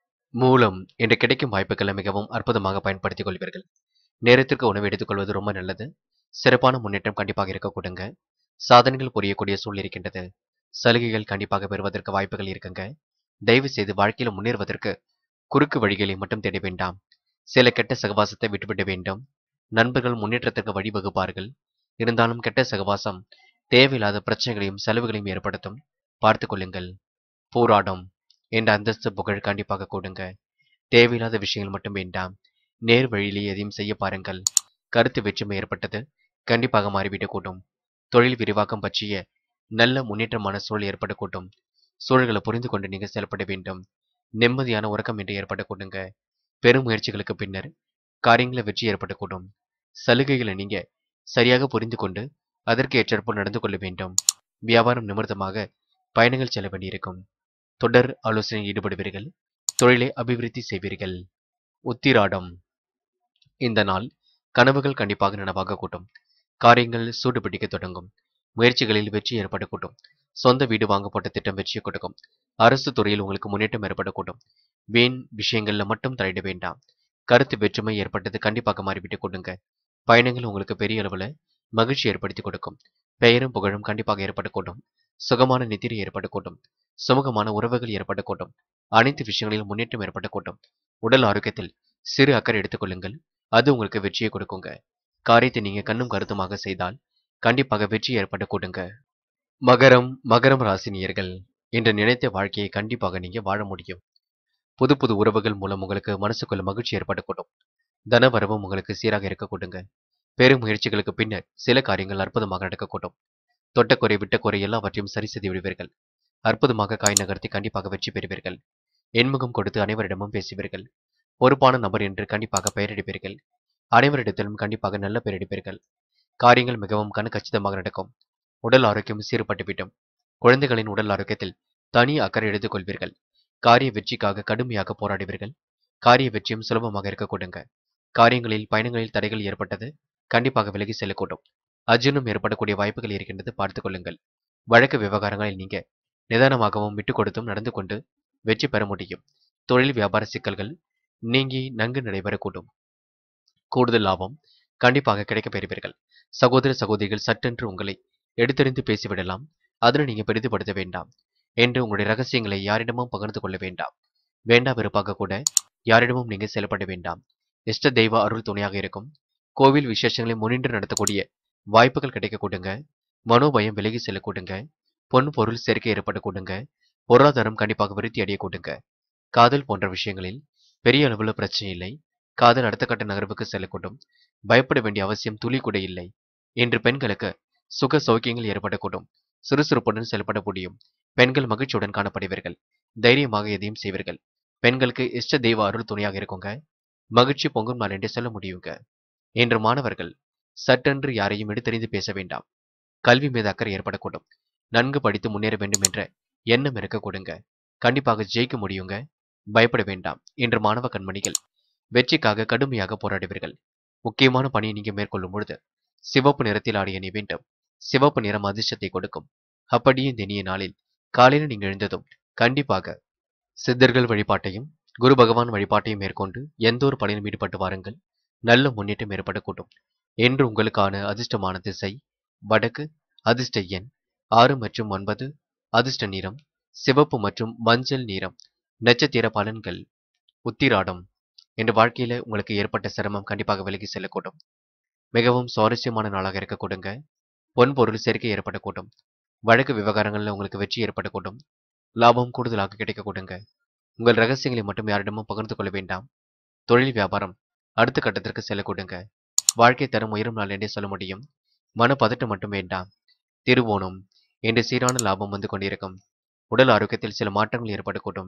Speaker 1: மூலம் என்று கிடைக்கும் வாய்ப்புகளை மிகவும் அற்புதமாக பயன்படுத்திக் கொள்வீர்கள் நேரத்திற்கு உணவு எடுத்துக்கொள்வது ரொம்ப நல்லது சிறப்பான முன்னேற்றம் கண்டிப்பாக இருக்க கொடுங்க சாதனைகள் புரியக்கூடிய சூழல் இருக்கின்றது சலுகைகள் கண்டிப்பாக பெறுவதற்கு வாய்ப்புகள் இருக்குங்க தயவு செய்து வாழ்க்கையில முன்னேறுவதற்கு குறுக்கு வழிகளை மட்டும் தேட வேண்டாம் சில கெட்ட சகவாசத்தை விட்டுவிட வேண்டும் நண்பர்கள் முன்னேற்றத்திற்கு வழிவகுப்பார்கள் இருந்தாலும் கெட்ட சகவாசம் தேவையில்லாத பிரச்சனைகளையும் செலவுகளையும் ஏற்படுத்தும் பார்த்து கொள்ளுங்கள் போராடம் என்ற அந்தஸ்து புகழ் கண்டிப்பாக கொடுங்க தேவையில்லாத விஷயங்கள் மட்டும் வேண்டாம் நேர் வழியிலே எதையும் செய்ய பாருங்கள் கருத்து வேற்றுமை ஏற்பட்டது கண்டிப்பாக மாறிவிடக்கூடும் தொழில் விரிவாக்கம் பற்றிய நல்ல முன்னேற்றமான சூழல் ஏற்படக்கூடும் சூழல்களை புரிந்து கொண்டு நீங்கள் செயல்பட வேண்டும் நிம்மதியான உறக்கம் என்று ஏற்படக்கூடுங்க பெரும் முயற்சிகளுக்கு பின்னர் காரியங்களை வெற்றி ஏற்படக்கூடும் சலுகைகளை நீங்க சரியாக புரிந்து கொண்டு அதற்கு ஏற்றாற்போல் நடந்து கொள்ள வேண்டும் வியாபாரம் நிமித்தமாக பயணங்கள் செல்ல வேண்டியிருக்கும் தொடர் ஆலோசனையில் ஈடுபடுவீர்கள் தொழிலை அபிவிருத்தி செய்வீர்கள் உத்திராடம் இந்த நாள் கனவுகள் கண்டிப்பாக நனவாக கூட்டும் காரியங்கள் சூடு பிடிக்க தொடங்கும் முயற்சிகளில் வெற்றி ஏற்படக்கூடும் சொந்த வீடு வாங்கப்பட்ட திட்டம் வெற்றியை கொடுக்கும் அரசு துறையில் உங்களுக்கு முன்னேற்றம் ஏற்படக்கூடும் வீண் விஷயங்கள்ல மட்டும் தலையிட வேண்டாம் கருத்து வேற்றுமை ஏற்பட்டது கண்டிப்பாக மாறிவிட்டு கொடுங்க பயணங்கள் உங்களுக்கு பெரிய அளவுல மகிழ்ச்சி ஏற்படுத்தி கொடுக்கும் பெயரும் புகழும் கண்டிப்பாக ஏற்படக்கூடும் சுகமான நிதிரை ஏற்படக்கூடும் சுமூகமான உறவுகள் ஏற்படக்கூடும் அனைத்து விஷயங்களிலும் முன்னேற்றம் ஏற்படக்கூடும் உடல் ஆரோக்கியத்தில் சிறு அக்கறை எடுத்துக்கொள்ளுங்கள் அது உங்களுக்கு வெற்றியை கொடுக்குங்க காரியத்தை நீங்க கண்ணும் கருத்துமாக செய்தால் கண்டிப்பாக வெற்றி ஏற்படக்கூடுங்க மகரம் மகரம் ராசினியர்கள் என்று நினைத்த வாழ்க்கையை கண்டிப்பாக நீங்க வாழ முடியும் புது புது உறவுகள் மூலம் உங்களுக்கு மனசுக்குள்ள மகிழ்ச்சி ஏற்படக்கூடும் தனவரவும் உங்களுக்கு சீராக இருக்கக்கூடுங்க பெரும் முயற்சிகளுக்கு பின்னர் சில காரியங்கள் அற்புதமாக நடக்கக்கூடும் தொட்டக்குறை விட்டக்குறை எல்லாவற்றையும் சரி செய்து விடுவீர்கள் அற்புதமாக காய் நகர்த்தி கண்டிப்பாக வெற்றி பெறுவீர்கள் எண்முகம் கொடுத்து அனைவரிடமும் பேசுவீர்கள் பொறுப்பான நபர் என்று கண்டிப்பாக பெயரெடுப்பீர்கள் அனைவரிடத்திலும் கண்டிப்பாக நல்ல பெயரெடுப்பீர்கள் காரியங்கள் மிகவும் கணக்கச்சிதமாக நடக்கும் உடல் ஆரோக்கியம் சீர்பட்டுவிடும் குழந்தைகளின் உடல் ஆரோக்கியத்தில் தனி அக்கறை எடுத்துக் கொள்வீர்கள் காரிய வெற்றிக்காக கடுமையாக போராடுவீர்கள் காரிய வெற்றியும் சுலபமாக இருக்க கொடுங்க காரியங்களில் பயணங்களில் தடைகள் ஏற்பட்டது கண்டிப்பாக விலகி செல்லக்கூடும் அர்ஜுனும் ஏற்படக்கூடிய வாய்ப்புகள் இருக்கின்றது பார்த்துக் கொள்ளுங்கள் வழக்கு விவகாரங்களில் நீங்க நிதானமாகவும் விட்டு கொடுத்தும் நடந்து கொண்டு வெற்றி பெற முடியும் தொழில் வியாபார சிக்கல்கள் நீங்கி நன்கு நடைபெறக்கூடும் கூடுதல் லாபம் கண்டிப்பாக கிடைக்கப் பெறுவீர்கள் சகோதர சகோதரிகள் சட்டென்று உங்களை எடுத்தறிந்து பேசிவிடலாம் அதனை நீங்க பெரிதுபடுத்த வேண்டாம் என்று உங்களுடைய ரகசியங்களை யாரிடமும் பகிர்ந்து கொள்ள வேண்டாம் வேண்டா வெறுப்பாக கூட யாரிடமும் நீங்க செயல்பட வேண்டாம் இஷ்ட தெய்வ அருள் துணையாக இருக்கும் கோவில் விசேஷங்களை முன்னின்று நடத்தக்கூடிய வாய்ப்புகள் கிடைக்க கூடுங்க மனோபயம் விலகி செல்ல கூடுங்க பொன் பொருள் சேர்க்கை ஏற்பட கூடுங்க பொருளாதாரம் கண்டிப்பாக விருத்தி அடைய கூடுங்க காதல் போன்ற விஷயங்களில் பெரிய அளவுல பிரச்சனை இல்லை காதல் அடுத்த கட்ட நகர்வுக்கு செல்லக்கூடும் பயப்பட வேண்டிய அவசியம் துளி கூட இல்லை இன்று பெண்களுக்கு சுக சௌக்கியங்கள் ஏற்படக்கூடும் சுறுசுறுப்புடன் செயல்பட முடியும் பெண்கள் மகிழ்ச்சியுடன் காணப்படுவீர்கள் தைரியமாக எதையும் செய்வீர்கள் பெண்களுக்கு இஷ்ட தெய்வ அருள் துணையாக இருக்குங்க மகிழ்ச்சி பொங்கும் நாள் என்று சொல்ல முடியுங்க இன்று மாணவர்கள் சட்டென்று யாரையும் எடுத்தறிந்து பேச வேண்டாம் கல்வி மீது அக்கறை ஏற்படக்கூடும் நன்கு படித்து முன்னேற வேண்டும் என்ற எண்ணம் இருக்க கொடுங்க கண்டிப்பாக ஜெயிக்க முடியுங்க பயப்பட வேண்டாம் இன்று மாணவ கண்மணிகள் வெற்றிக்காக கடுமையாக போராடுவீர்கள் முக்கியமான பணியை நீங்க மேற்கொள்ளும் பொழுது சிவப்பு நிறத்தில் ஆடிய நீ வேண்டும் சிவப்பு நிறம் அதிர்ஷ்டத்தை கொடுக்கும் அப்படியே இந்த இனிய நாளில் காலையில் நீங்க எழுந்ததும் கண்டிப்பாக சித்தர்கள் வழிபாட்டையும் குரு பகவான் வழிபாட்டையும் மேற்கொண்டு எந்த ஒரு பணியிலும் ஈடுபட்டு வாருங்கள் நல்ல முன்னேற்றம் ஏற்படக்கூடும் என்று உங்களுக்கான அதிர்ஷ்டமான திசை வடக்கு அதிர்ஷ்ட எண் ஆறு மற்றும் ஒன்பது அதிர்ஷ்ட நிறம் சிவப்பு மற்றும் மஞ்சள் நிறம் நட்சத்திர பலன்கள் உத்திராடம் என்ற வாழ்க்கையில உங்களுக்கு ஏற்பட்ட சிரமம் கண்டிப்பாக விலகி செல்லக்கூடும் மிகவும் சுவாரஸ்யமான நாளாக இருக்க கொடுங்க பொன் பொருள் சேர்க்கை ஏற்படக்கூடும் வழக்கு விவகாரங்களில் உங்களுக்கு வெற்றி ஏற்படக்கூடும் லாபம் கூடுதலாக கிடைக்க கொடுங்க உங்கள் ரகசியங்களை மட்டும் யாரிடமும் பகிர்ந்து கொள்ள வேண்டாம் தொழில் வியாபாரம் அடுத்த கட்டத்திற்கு செல்ல கொடுங்க வாழ்க்கை தரம் உயரும் நாள் என்றே சொல்ல முடியும் மன பதட்டம் மட்டும் வேண்டாம் திருவோணம் என்று சீரான லாபம் வந்து கொண்டிருக்கும் உடல் ஆரோக்கியத்தில் சில மாற்றங்கள் ஏற்படக்கூடும்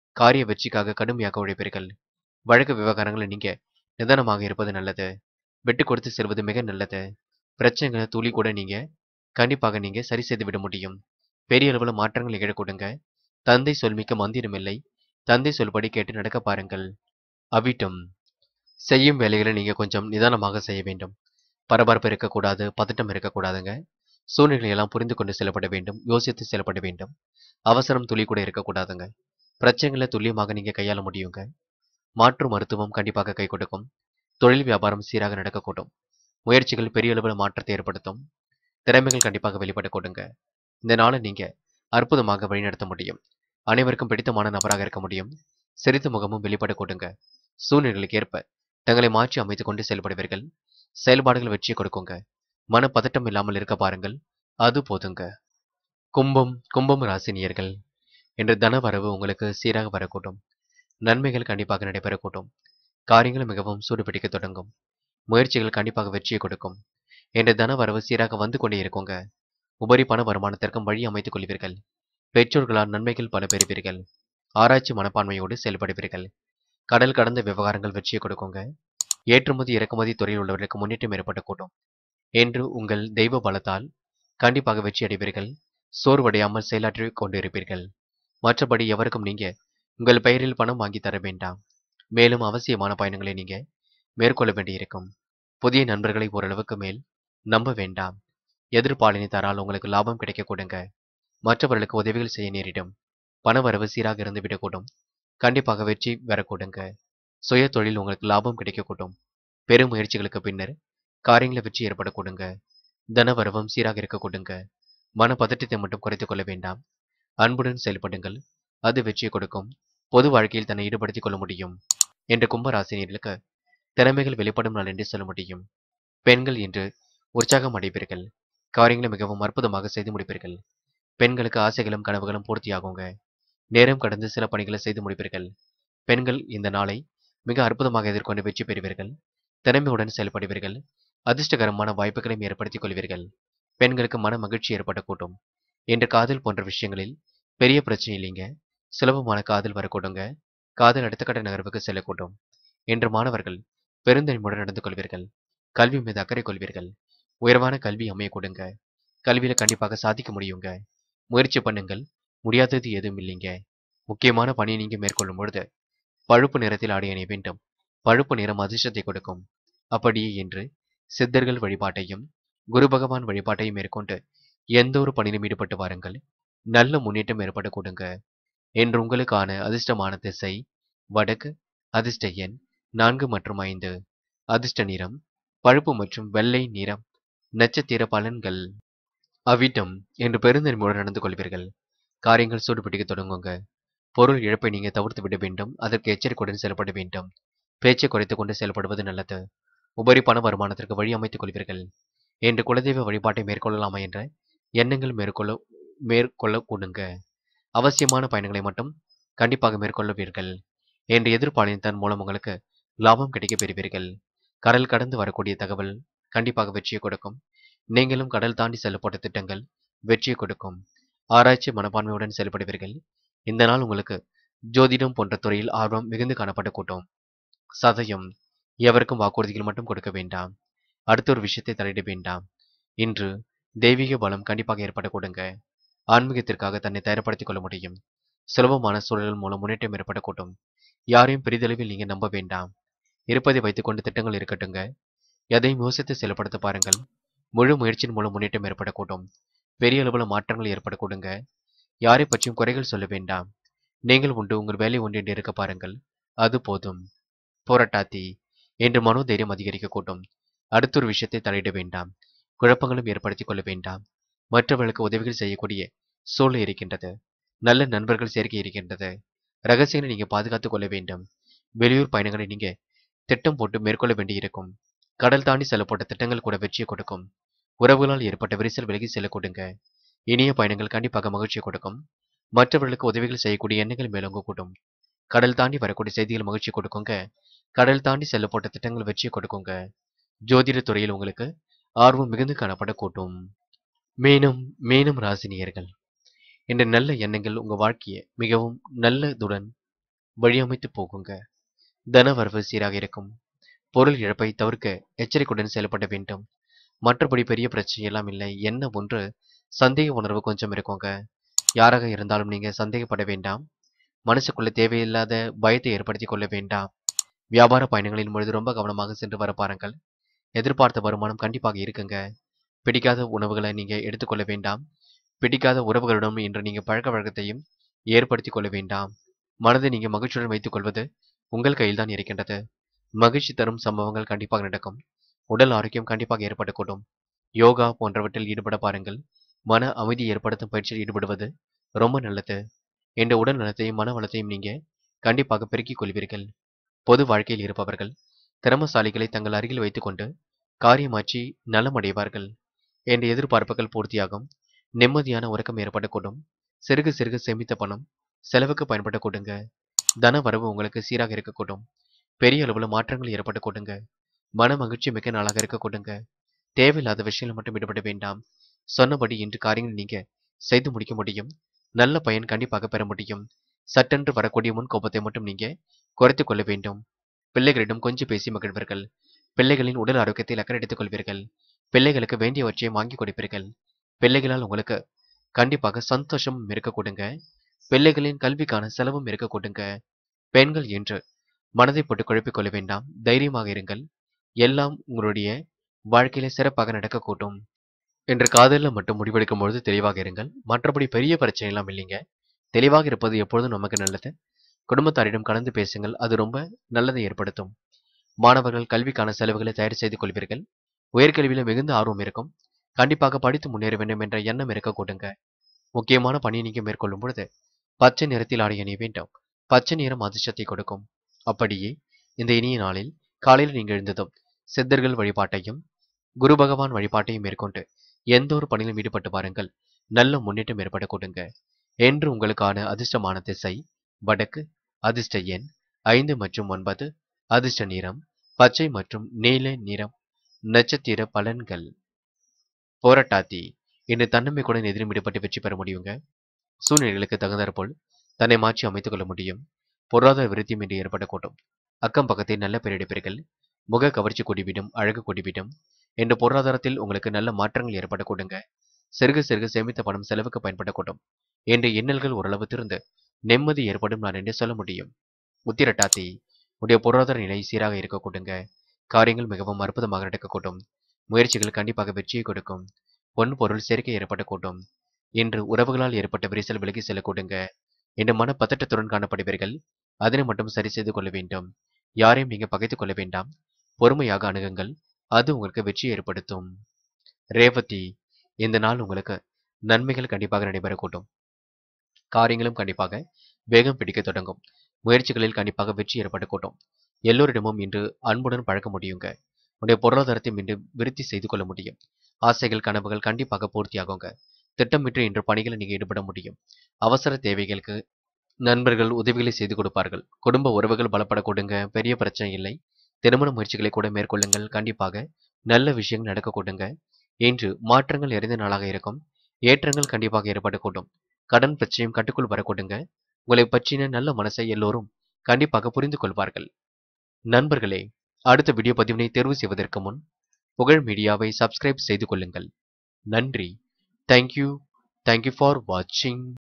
Speaker 1: காரிய வெற்றிக்காக கடுமையாக உழைப்பீர்கள் வழக்கு விவகாரங்களில் நீங்க நிதானமாக இருப்பது நல்லது விட்டு கொடுத்து செல்வது மிக நல்லது பிரச்சனைகளை துளி கூட நீங்க கண்டிப்பாக நீங்க சரி செய்து விட முடியும் பெரிய அளவில் மாற்றங்கள் நிகழக்கூடுங்க தந்தை சொல்மிக்க மந்திரம் இல்லை தந்தை சொல்படி கேட்டு நடக்க பாருங்கள் அவிட்டம் செய்யும் வேலைகளை நீங்க கொஞ்சம் நிதானமாக செய்ய வேண்டும் பரபரப்பு இருக்கக்கூடாது பதட்டம் இருக்கக்கூடாதுங்க சூழ்நிலை எல்லாம் புரிந்து கொண்டு செல்லப்பட வேண்டும் யோசித்து செல்லப்பட வேண்டும் அவசரம் துளி கூட இருக்கக்கூடாதுங்க பிரச்சனைகளை துல்லியமாக நீங்க கையாள முடியுங்க மாற்று மருத்துவம் கண்டிப்பாக கை கொடுக்கும் தொழில் வியாபாரம் சீராக நடக்கக்கூடும் முயற்சிகள் பெரிய அளவில் மாற்றத்தை ஏற்படுத்தும் திறமைகள் கண்டிப்பாக வெளிப்பட கொடுங்க இந்த நாளை நீங்க அற்புதமாக வழிநடத்த முடியும் அனைவருக்கும் பிடித்தமான நபராக இருக்க முடியும் சிரித்த முகமும் வெளிப்பட கொடுங்க சூழ்நிலைகளுக்கு ஏற்ப தங்களை மாற்றி அமைத்துக் கொண்டு செயல்படுவீர்கள் செயல்பாடுகள் வெற்றியை கொடுக்குங்க மன பதட்டம் இல்லாமல் இருக்க பாருங்கள் அது போதுங்க கும்பம் கும்பம் ராசினியர்கள் என்ற தனவரவு உங்களுக்கு சீராக வரக்கூடும் நன்மைகள் கண்டிப்பாக நடைபெறக்கூடும் காரியங்கள் மிகவும் சூடுபிடிக்க தொடங்கும் முயற்சிகள் கண்டிப்பாக வெற்றியை கொடுக்கும் என்ற தனவரவு சீராக வந்து கொண்டே இருக்குங்க உபரி பண வருமானத்திற்கும் வழி அமைத்துக் கொள்வீர்கள் பெற்றோர்களால் நன்மைகள் பல பெறுவீர்கள் ஆராய்ச்சி மனப்பான்மையோடு செயல்படுவீர்கள் கடல் கடந்த விவகாரங்கள் வெற்றியை கொடுக்குங்க ஏற்றுமதி இறக்குமதி துறையில் உள்ளவர்களுக்கு முன்னேற்றம் ஏற்படக்கூடும் என்று உங்கள் தெய்வ பலத்தால் கண்டிப்பாக வெற்றி அடைவீர்கள் சோர்வடையாமல் செயலாற்றி கொண்டிருப்பீர்கள் மற்றபடி எவருக்கும் நீங்க உங்கள் பெயரில் பணம் வாங்கி தர வேண்டாம் மேலும் அவசியமான பயணங்களை நீங்க மேற்கொள்ள வேண்டியிருக்கும் புதிய நண்பர்களை ஓரளவுக்கு மேல் நம்ப வேண்டாம் எதிர்பாலினை தரால் உங்களுக்கு லாபம் கிடைக்க கொடுங்க மற்றவர்களுக்கு உதவிகள் செய்ய நேரிடும் பணவரவு சீராக இருந்து விடக்கூடும் கண்டிப்பாக வெற்றி வரக்கூடுங்க சுய தொழில் உங்களுக்கு லாபம் கிடைக்கக்கூடும் பெரும் முயற்சிகளுக்கு பின்னர் காரியங்களை வெற்றி ஏற்பட கொடுங்க தனவரவும் சீராக இருக்க கொடுங்க மன பதட்டத்தை மட்டும் குறைத்துக் கொள்ள வேண்டாம் அன்புடன் செயல்படுங்கள் அது வெற்றியை கொடுக்கும் பொது வாழ்க்கையில் தன்னை ஈடுபடுத்திக் கொள்ள முடியும் என்ற கும்பராசினியர்களுக்கு திறமைகள் வெளிப்படும் நாள் என்று சொல்ல முடியும் பெண்கள் இன்று உற்சாகம் அடைவீர்கள் காரியங்களை மிகவும் அற்புதமாக செய்து முடிப்பீர்கள் பெண்களுக்கு ஆசைகளும் கனவுகளும் பூர்த்தியாகுங்க நேரம் கடந்து சில பணிகளை செய்து முடிப்பீர்கள் பெண்கள் இந்த நாளை மிக அற்புதமாக எதிர்கொண்டு வெற்றி பெறுவீர்கள் திறமையுடன் செயல்படுவீர்கள் அதிர்ஷ்டகரமான வாய்ப்புகளையும் ஏற்படுத்திக் கொள்வீர்கள் பெண்களுக்கு மன மகிழ்ச்சி ஏற்படக்கூடும் என்ற காதல் போன்ற விஷயங்களில் பெரிய பிரச்சனை இல்லைங்க சுலபமான காதல் வரக்கூடுங்க காதல் அடுத்த கட்ட நகர்வுக்கு செல்லக்கூடும் என்று மாணவர்கள் பெருந்தன்மையுடன் நடந்து கொள்வீர்கள் கல்வி மீது அக்கறை கொள்வீர்கள் உயர்வான கல்வி அமைய கொடுங்க கல்வியில கண்டிப்பாக சாதிக்க முடியுங்க முயற்சி பண்ணுங்கள் முடியாதது எதுவும் இல்லைங்க முக்கியமான பணியை நீங்க மேற்கொள்ளும் பொழுது பழுப்பு நிறத்தில் ஆடை அணிய வேண்டும் பழுப்பு நிறம் அதிர்ஷ்டத்தை கொடுக்கும் அப்படியே என்று சித்தர்கள் வழிபாட்டையும் குரு பகவான் வழிபாட்டையும் மேற்கொண்டு எந்த ஒரு பணியிலும் ஈடுபட்டு வாருங்கள் நல்ல முன்னேற்றம் ஏற்பட கொடுங்க என்று உங்களுக்கான அதிர்ஷ்டமான திசை வடக்கு அதிர்ஷ்ட எண் நான்கு மற்றும் ஐந்து அதிர்ஷ்ட நிறம் பழுப்பு மற்றும் வெள்ளை நிறம் நட்சத்திர பலன்கள் அவிட்டம் என்று பெருந்தன்மையுடன் நடந்து கொள்வீர்கள் காரியங்கள் சூடுபிடிக்க தொடங்குங்க பொருள் இழப்பை நீங்க தவிர்த்து விட வேண்டும் அதற்கு எச்சரிக்கையுடன் செயல்பட வேண்டும் பேச்சை குறைத்துக் கொண்டு செயல்படுவது நல்லது உபரி பண வருமானத்திற்கு வழி அமைத்துக் கொள்வீர்கள் என்று குலதெய்வ வழிபாட்டை மேற்கொள்ளலாமா என்ற எண்ணங்கள் மேற்கொள்ள மேற்கொள்ள கொடுங்க அவசியமான பயணங்களை மட்டும் கண்டிப்பாக மேற்கொள்ளுவீர்கள் என்று எதிர்பாலினத்தன் மூலம் உங்களுக்கு லாபம் கிடைக்க பெறுவீர்கள் கடல் கடந்து வரக்கூடிய தகவல் கண்டிப்பாக வெற்றியை கொடுக்கும் நீங்களும் கடல் தாண்டி செல்லப்பட்ட திட்டங்கள் வெற்றியை கொடுக்கும் ஆராய்ச்சி மனப்பான்மையுடன் செயல்படுவீர்கள் இந்த நாள் உங்களுக்கு ஜோதிடம் போன்ற துறையில் ஆர்வம் மிகுந்து காணப்பட கூட்டும் சதயம் எவருக்கும் வாக்குறுதிகள் மட்டும் கொடுக்க வேண்டாம் அடுத்த ஒரு விஷயத்தை தலையிட வேண்டாம் இன்று தெய்வீக பலம் கண்டிப்பாக ஏற்பட கொடுங்க ஆன்மீகத்திற்காக தன்னை தயார்படுத்திக் கொள்ள முடியும் சுலபமான சூழல்கள் மூலம் முன்னேற்றம் ஏற்படக்கூடும் யாரையும் பெரிதளவில் நீங்க நம்ப வேண்டாம் இருப்பதை வைத்துக்கொண்டு திட்டங்கள் இருக்கட்டுங்க எதையும் யோசித்து செயல்படுத்த பாருங்கள் முழு முயற்சியின் மூலம் முன்னேற்றம் ஏற்படக்கூடும் பெரிய அளவில் மாற்றங்கள் ஏற்படக்கூடுங்க யாரை பற்றியும் குறைகள் சொல்ல வேண்டாம் நீங்கள் உண்டு உங்கள் வேலை ஒன்று என்று இருக்க பாருங்கள் அது போதும் போராட்டாத்தி என்று மனோதைரியம் அதிகரிக்க கூட்டும் அடுத்த ஒரு விஷயத்தை தலையிட வேண்டாம் குழப்பங்களும் ஏற்படுத்திக் கொள்ள வேண்டாம் மற்றவர்களுக்கு உதவிகள் செய்யக்கூடிய சூழல் இருக்கின்றது நல்ல நண்பர்கள் சேர்க்கை இருக்கின்றது ரகசியங்களை நீங்க பாதுகாத்துக் கொள்ள வேண்டும் வெளியூர் பயணங்களை நீங்க திட்டம் போட்டு மேற்கொள்ள வேண்டியிருக்கும் கடல் தாண்டி செல்லப்பட்ட திட்டங்கள் கூட வெற்றியை கொடுக்கும் உறவுகளால் ஏற்பட்ட விரிசல் விலகி செல்ல கொடுங்க இனிய பயணங்கள் கண்டிப்பாக மகிழ்ச்சியை கொடுக்கும் மற்றவர்களுக்கு உதவிகள் செய்யக்கூடிய எண்ணங்கள் மேலோங்க கூடும் கடல் தாண்டி வரக்கூடிய செய்திகள் மகிழ்ச்சி கொடுக்குங்க கடல் தாண்டி செல்லப்பட்ட திட்டங்கள் வெற்றியை கொடுக்குங்க ஜோதிட துறையில் உங்களுக்கு ஆர்வம் மிகுந்து காணப்பட கூட்டும் மேலும் மேலும் ராசினியர்கள் என்ற நல்ல எண்ணங்கள் உங்க வாழ்க்கையை மிகவும் நல்லதுடன் வழியமைத்து போகுங்க தனவரவு சீராக இருக்கும் பொருள் இழப்பை தவிர்க்க எச்சரிக்கையுடன் செயல்பட வேண்டும் மற்றபடி பெரிய பிரச்சனை எல்லாம் இல்லை என்ன ஒன்று சந்தேக உணர்வு கொஞ்சம் இருக்குங்க யாராக இருந்தாலும் நீங்க சந்தேகப்பட வேண்டாம் மனசுக்குள்ள தேவையில்லாத பயத்தை ஏற்படுத்தி கொள்ள வேண்டாம் வியாபார பயணங்களின் பொழுது ரொம்ப கவனமாக சென்று வர பாருங்கள் எதிர்பார்த்த வருமானம் கண்டிப்பாக இருக்குங்க பிடிக்காத உணவுகளை நீங்க எடுத்துக்கொள்ள வேண்டாம் பிடிக்காத உறவுகளிடம் இன்று நீங்க பழக்க வழக்கத்தையும் ஏற்படுத்திக் கொள்ள வேண்டாம் மனதை நீங்க மகிழ்ச்சியுடன் வைத்துக் கொள்வது உங்கள் கையில் தான் இருக்கின்றது மகிழ்ச்சி தரும் சம்பவங்கள் கண்டிப்பாக நடக்கும் உடல் ஆரோக்கியம் கண்டிப்பாக ஏற்படக்கூடும் யோகா போன்றவற்றில் ஈடுபட பாருங்கள் மன அமைதி ஏற்படுத்தும் பயிற்சியில் ஈடுபடுவது ரொம்ப நல்லது என்ற உடல் நலத்தையும் மன வளத்தையும் நீங்க கண்டிப்பாக பெருக்கிக் கொள்வீர்கள் பொது வாழ்க்கையில் இருப்பவர்கள் திறமசாலிகளை தங்கள் அருகில் வைத்துக்கொண்டு காரியமாற்றி நலமடைவார்கள் என்ற எதிர்பார்ப்புகள் பூர்த்தியாகும் நிம்மதியான உறக்கம் ஏற்படக்கூடும் சிறுக சிறுக சேமித்த பணம் செலவுக்கு பயன்பட கொடுங்க தன வரவு உங்களுக்கு சீராக இருக்க கூடும் பெரிய அளவுல மாற்றங்கள் ஏற்பட கொடுங்க மன மகிழ்ச்சி மிக்க நாளாக இருக்க கொடுங்க தேவையில்லாத விஷயங்கள் மட்டும் ஈடுபட வேண்டாம் சொன்னபடி இன்று காரியங்கள் நீங்க செய்து முடிக்க முடியும் நல்ல பயன் கண்டிப்பாக பெற முடியும் சட்டென்று வரக்கூடிய முன் கோபத்தை மட்டும் நீங்க குறைத்துக் கொள்ள வேண்டும் பிள்ளைகளிடம் கொஞ்சம் பேசி மகிழ்வர்கள் பிள்ளைகளின் உடல் ஆரோக்கியத்தில் அக்கறை எடுத்துக் கொள்வீர்கள் பிள்ளைகளுக்கு வேண்டியவற்றை வாங்கி கொடுப்பீர்கள் பிள்ளைகளால் உங்களுக்கு கண்டிப்பாக சந்தோஷம் இருக்க கொடுங்க பிள்ளைகளின் கல்விக்கான செலவும் இருக்க கொடுங்க பெண்கள் என்று மனதை போட்டு குழப்பிக் கொள்ள வேண்டாம் தைரியமாக இருங்கள் எல்லாம் உங்களுடைய வாழ்க்கையில சிறப்பாக நடக்கக்கூடும் என்று காதலில் மட்டும் முடிவெடுக்கும் பொழுது தெளிவாக இருங்கள் மற்றபடி பெரிய பிரச்சனை எல்லாம் இல்லைங்க தெளிவாக இருப்பது எப்பொழுதும் நமக்கு நல்லது குடும்பத்தாரிடம் கலந்து பேசுங்கள் அது ரொம்ப நல்லதை ஏற்படுத்தும் மாணவர்கள் கல்விக்கான செலவுகளை தயார் செய்து கொள்வீர்கள் உயர்கல்வியில மிகுந்த ஆர்வம் இருக்கும் கண்டிப்பாக படித்து முன்னேற வேண்டும் என்ற எண்ணம் இருக்க கொடுங்க முக்கியமான பணியை நீங்க மேற்கொள்ளும் பொழுது பச்சை நிறத்தில் ஆடை அணிய வேண்டும் பச்சை நிறம் அதிர்ஷ்டத்தை கொடுக்கும் அப்படியே இந்த இனிய நாளில் காலையில் நீங்கள் எழுந்ததும் சித்தர்கள் வழிபாட்டையும் குரு பகவான் வழிபாட்டையும் மேற்கொண்டு எந்த ஒரு பணியிலும் ஈடுபட்டு பாருங்கள் நல்ல முன்னேற்றம் ஏற்பட கொடுங்க என்று உங்களுக்கான அதிர்ஷ்டமான திசை வடக்கு அதிர்ஷ்ட எண் ஐந்து மற்றும் ஒன்பது அதிர்ஷ்ட நிறம் பச்சை மற்றும் நீல நிறம் நட்சத்திர பலன்கள் போராட்டாத்தி இன்று தன்னம்பிக்கையுடன் எதிரும் ஈடுபட்டு வெற்றி பெற முடியுங்க சூழ்நிலைகளுக்கு தகுந்தாற்போல் தன்னை மாற்றி அமைத்துக் கொள்ள முடியும் பொருளாதார விருத்தியும் இன்று ஏற்படக்கூடும் அக்கம் பக்கத்தை நல்ல பெயரெடுப்பீர்கள் முக கவர்ச்சி கூடிவிடும் அழகு கூடிவிடும் என்ற பொருளாதாரத்தில் உங்களுக்கு நல்ல மாற்றங்கள் ஏற்பட கொடுங்க சிறுக சிறுக சேமித்த பணம் செலவுக்கு பயன்படக்கூடும் என்ற எண்ணல்கள் ஓரளவு திருந்து நிம்மதி ஏற்படும் நான் என்று சொல்ல முடியும் உத்திரட்டாத்தி உடைய பொருளாதார நிலை சீராக இருக்க கொடுங்க காரியங்கள் மிகவும் அற்புதமாக நடக்கக்கூடும் முயற்சிகள் கண்டிப்பாக வெற்றியை கொடுக்கும் பொன் பொருள் சேர்க்கை ஏற்படக்கூடும் இன்று உறவுகளால் ஏற்பட்ட விரிசல் விலகி செல்ல கொடுங்க என்ற மன பதட்டத்துடன் காணப்படுவீர்கள் அதனை மட்டும் சரி செய்து கொள்ள வேண்டும் யாரையும் நீங்க பகைத்துக் கொள்ள வேண்டாம் பொறுமையாக அணுகுங்கள் அது உங்களுக்கு வெற்றி ஏற்படுத்தும் ரேவதி இந்த நாள் உங்களுக்கு நன்மைகள் கண்டிப்பாக நடைபெறக்கூடும் காரியங்களும் கண்டிப்பாக வேகம் பிடிக்க தொடங்கும் முயற்சிகளில் கண்டிப்பாக வெற்றி ஏற்படக்கூடும் எல்லோரிடமும் இன்று அன்புடன் பழக்க முடியுங்க உடைய பொருளாதாரத்தை மீண்டும் விருத்தி செய்து கொள்ள முடியும் ஆசைகள் கனவுகள் கண்டிப்பாக பூர்த்தியாகுங்க திட்டமிட்டு இன்று பணிகளை நீங்க ஈடுபட முடியும் அவசர தேவைகளுக்கு நண்பர்கள் உதவிகளை செய்து கொடுப்பார்கள் குடும்ப உறவுகள் பலப்பட கொடுங்க பெரிய பிரச்சனை இல்லை திருமண முயற்சிகளை கூட மேற்கொள்ளுங்கள் கண்டிப்பாக நல்ல விஷயங்கள் நடக்க கொடுங்க இன்று மாற்றங்கள் நிறைந்த நாளாக இருக்கும் ஏற்றங்கள் கண்டிப்பாக ஏற்படக்கூடும் கடன் பிரச்சனையும் கட்டுக்குள் வரக்கூடுங்க உங்களை பற்றின நல்ல மனசை எல்லோரும் கண்டிப்பாக புரிந்து கொள்வார்கள் நண்பர்களே அடுத்த வீடியோ பதிவினை தேர்வு செய்வதற்கு முன் புகழ் மீடியாவை சப்ஸ்கிரைப் செய்து கொள்ளுங்கள் நன்றி தேங்க்யூ தேங்க்யூ ஃபார் வாட்சிங்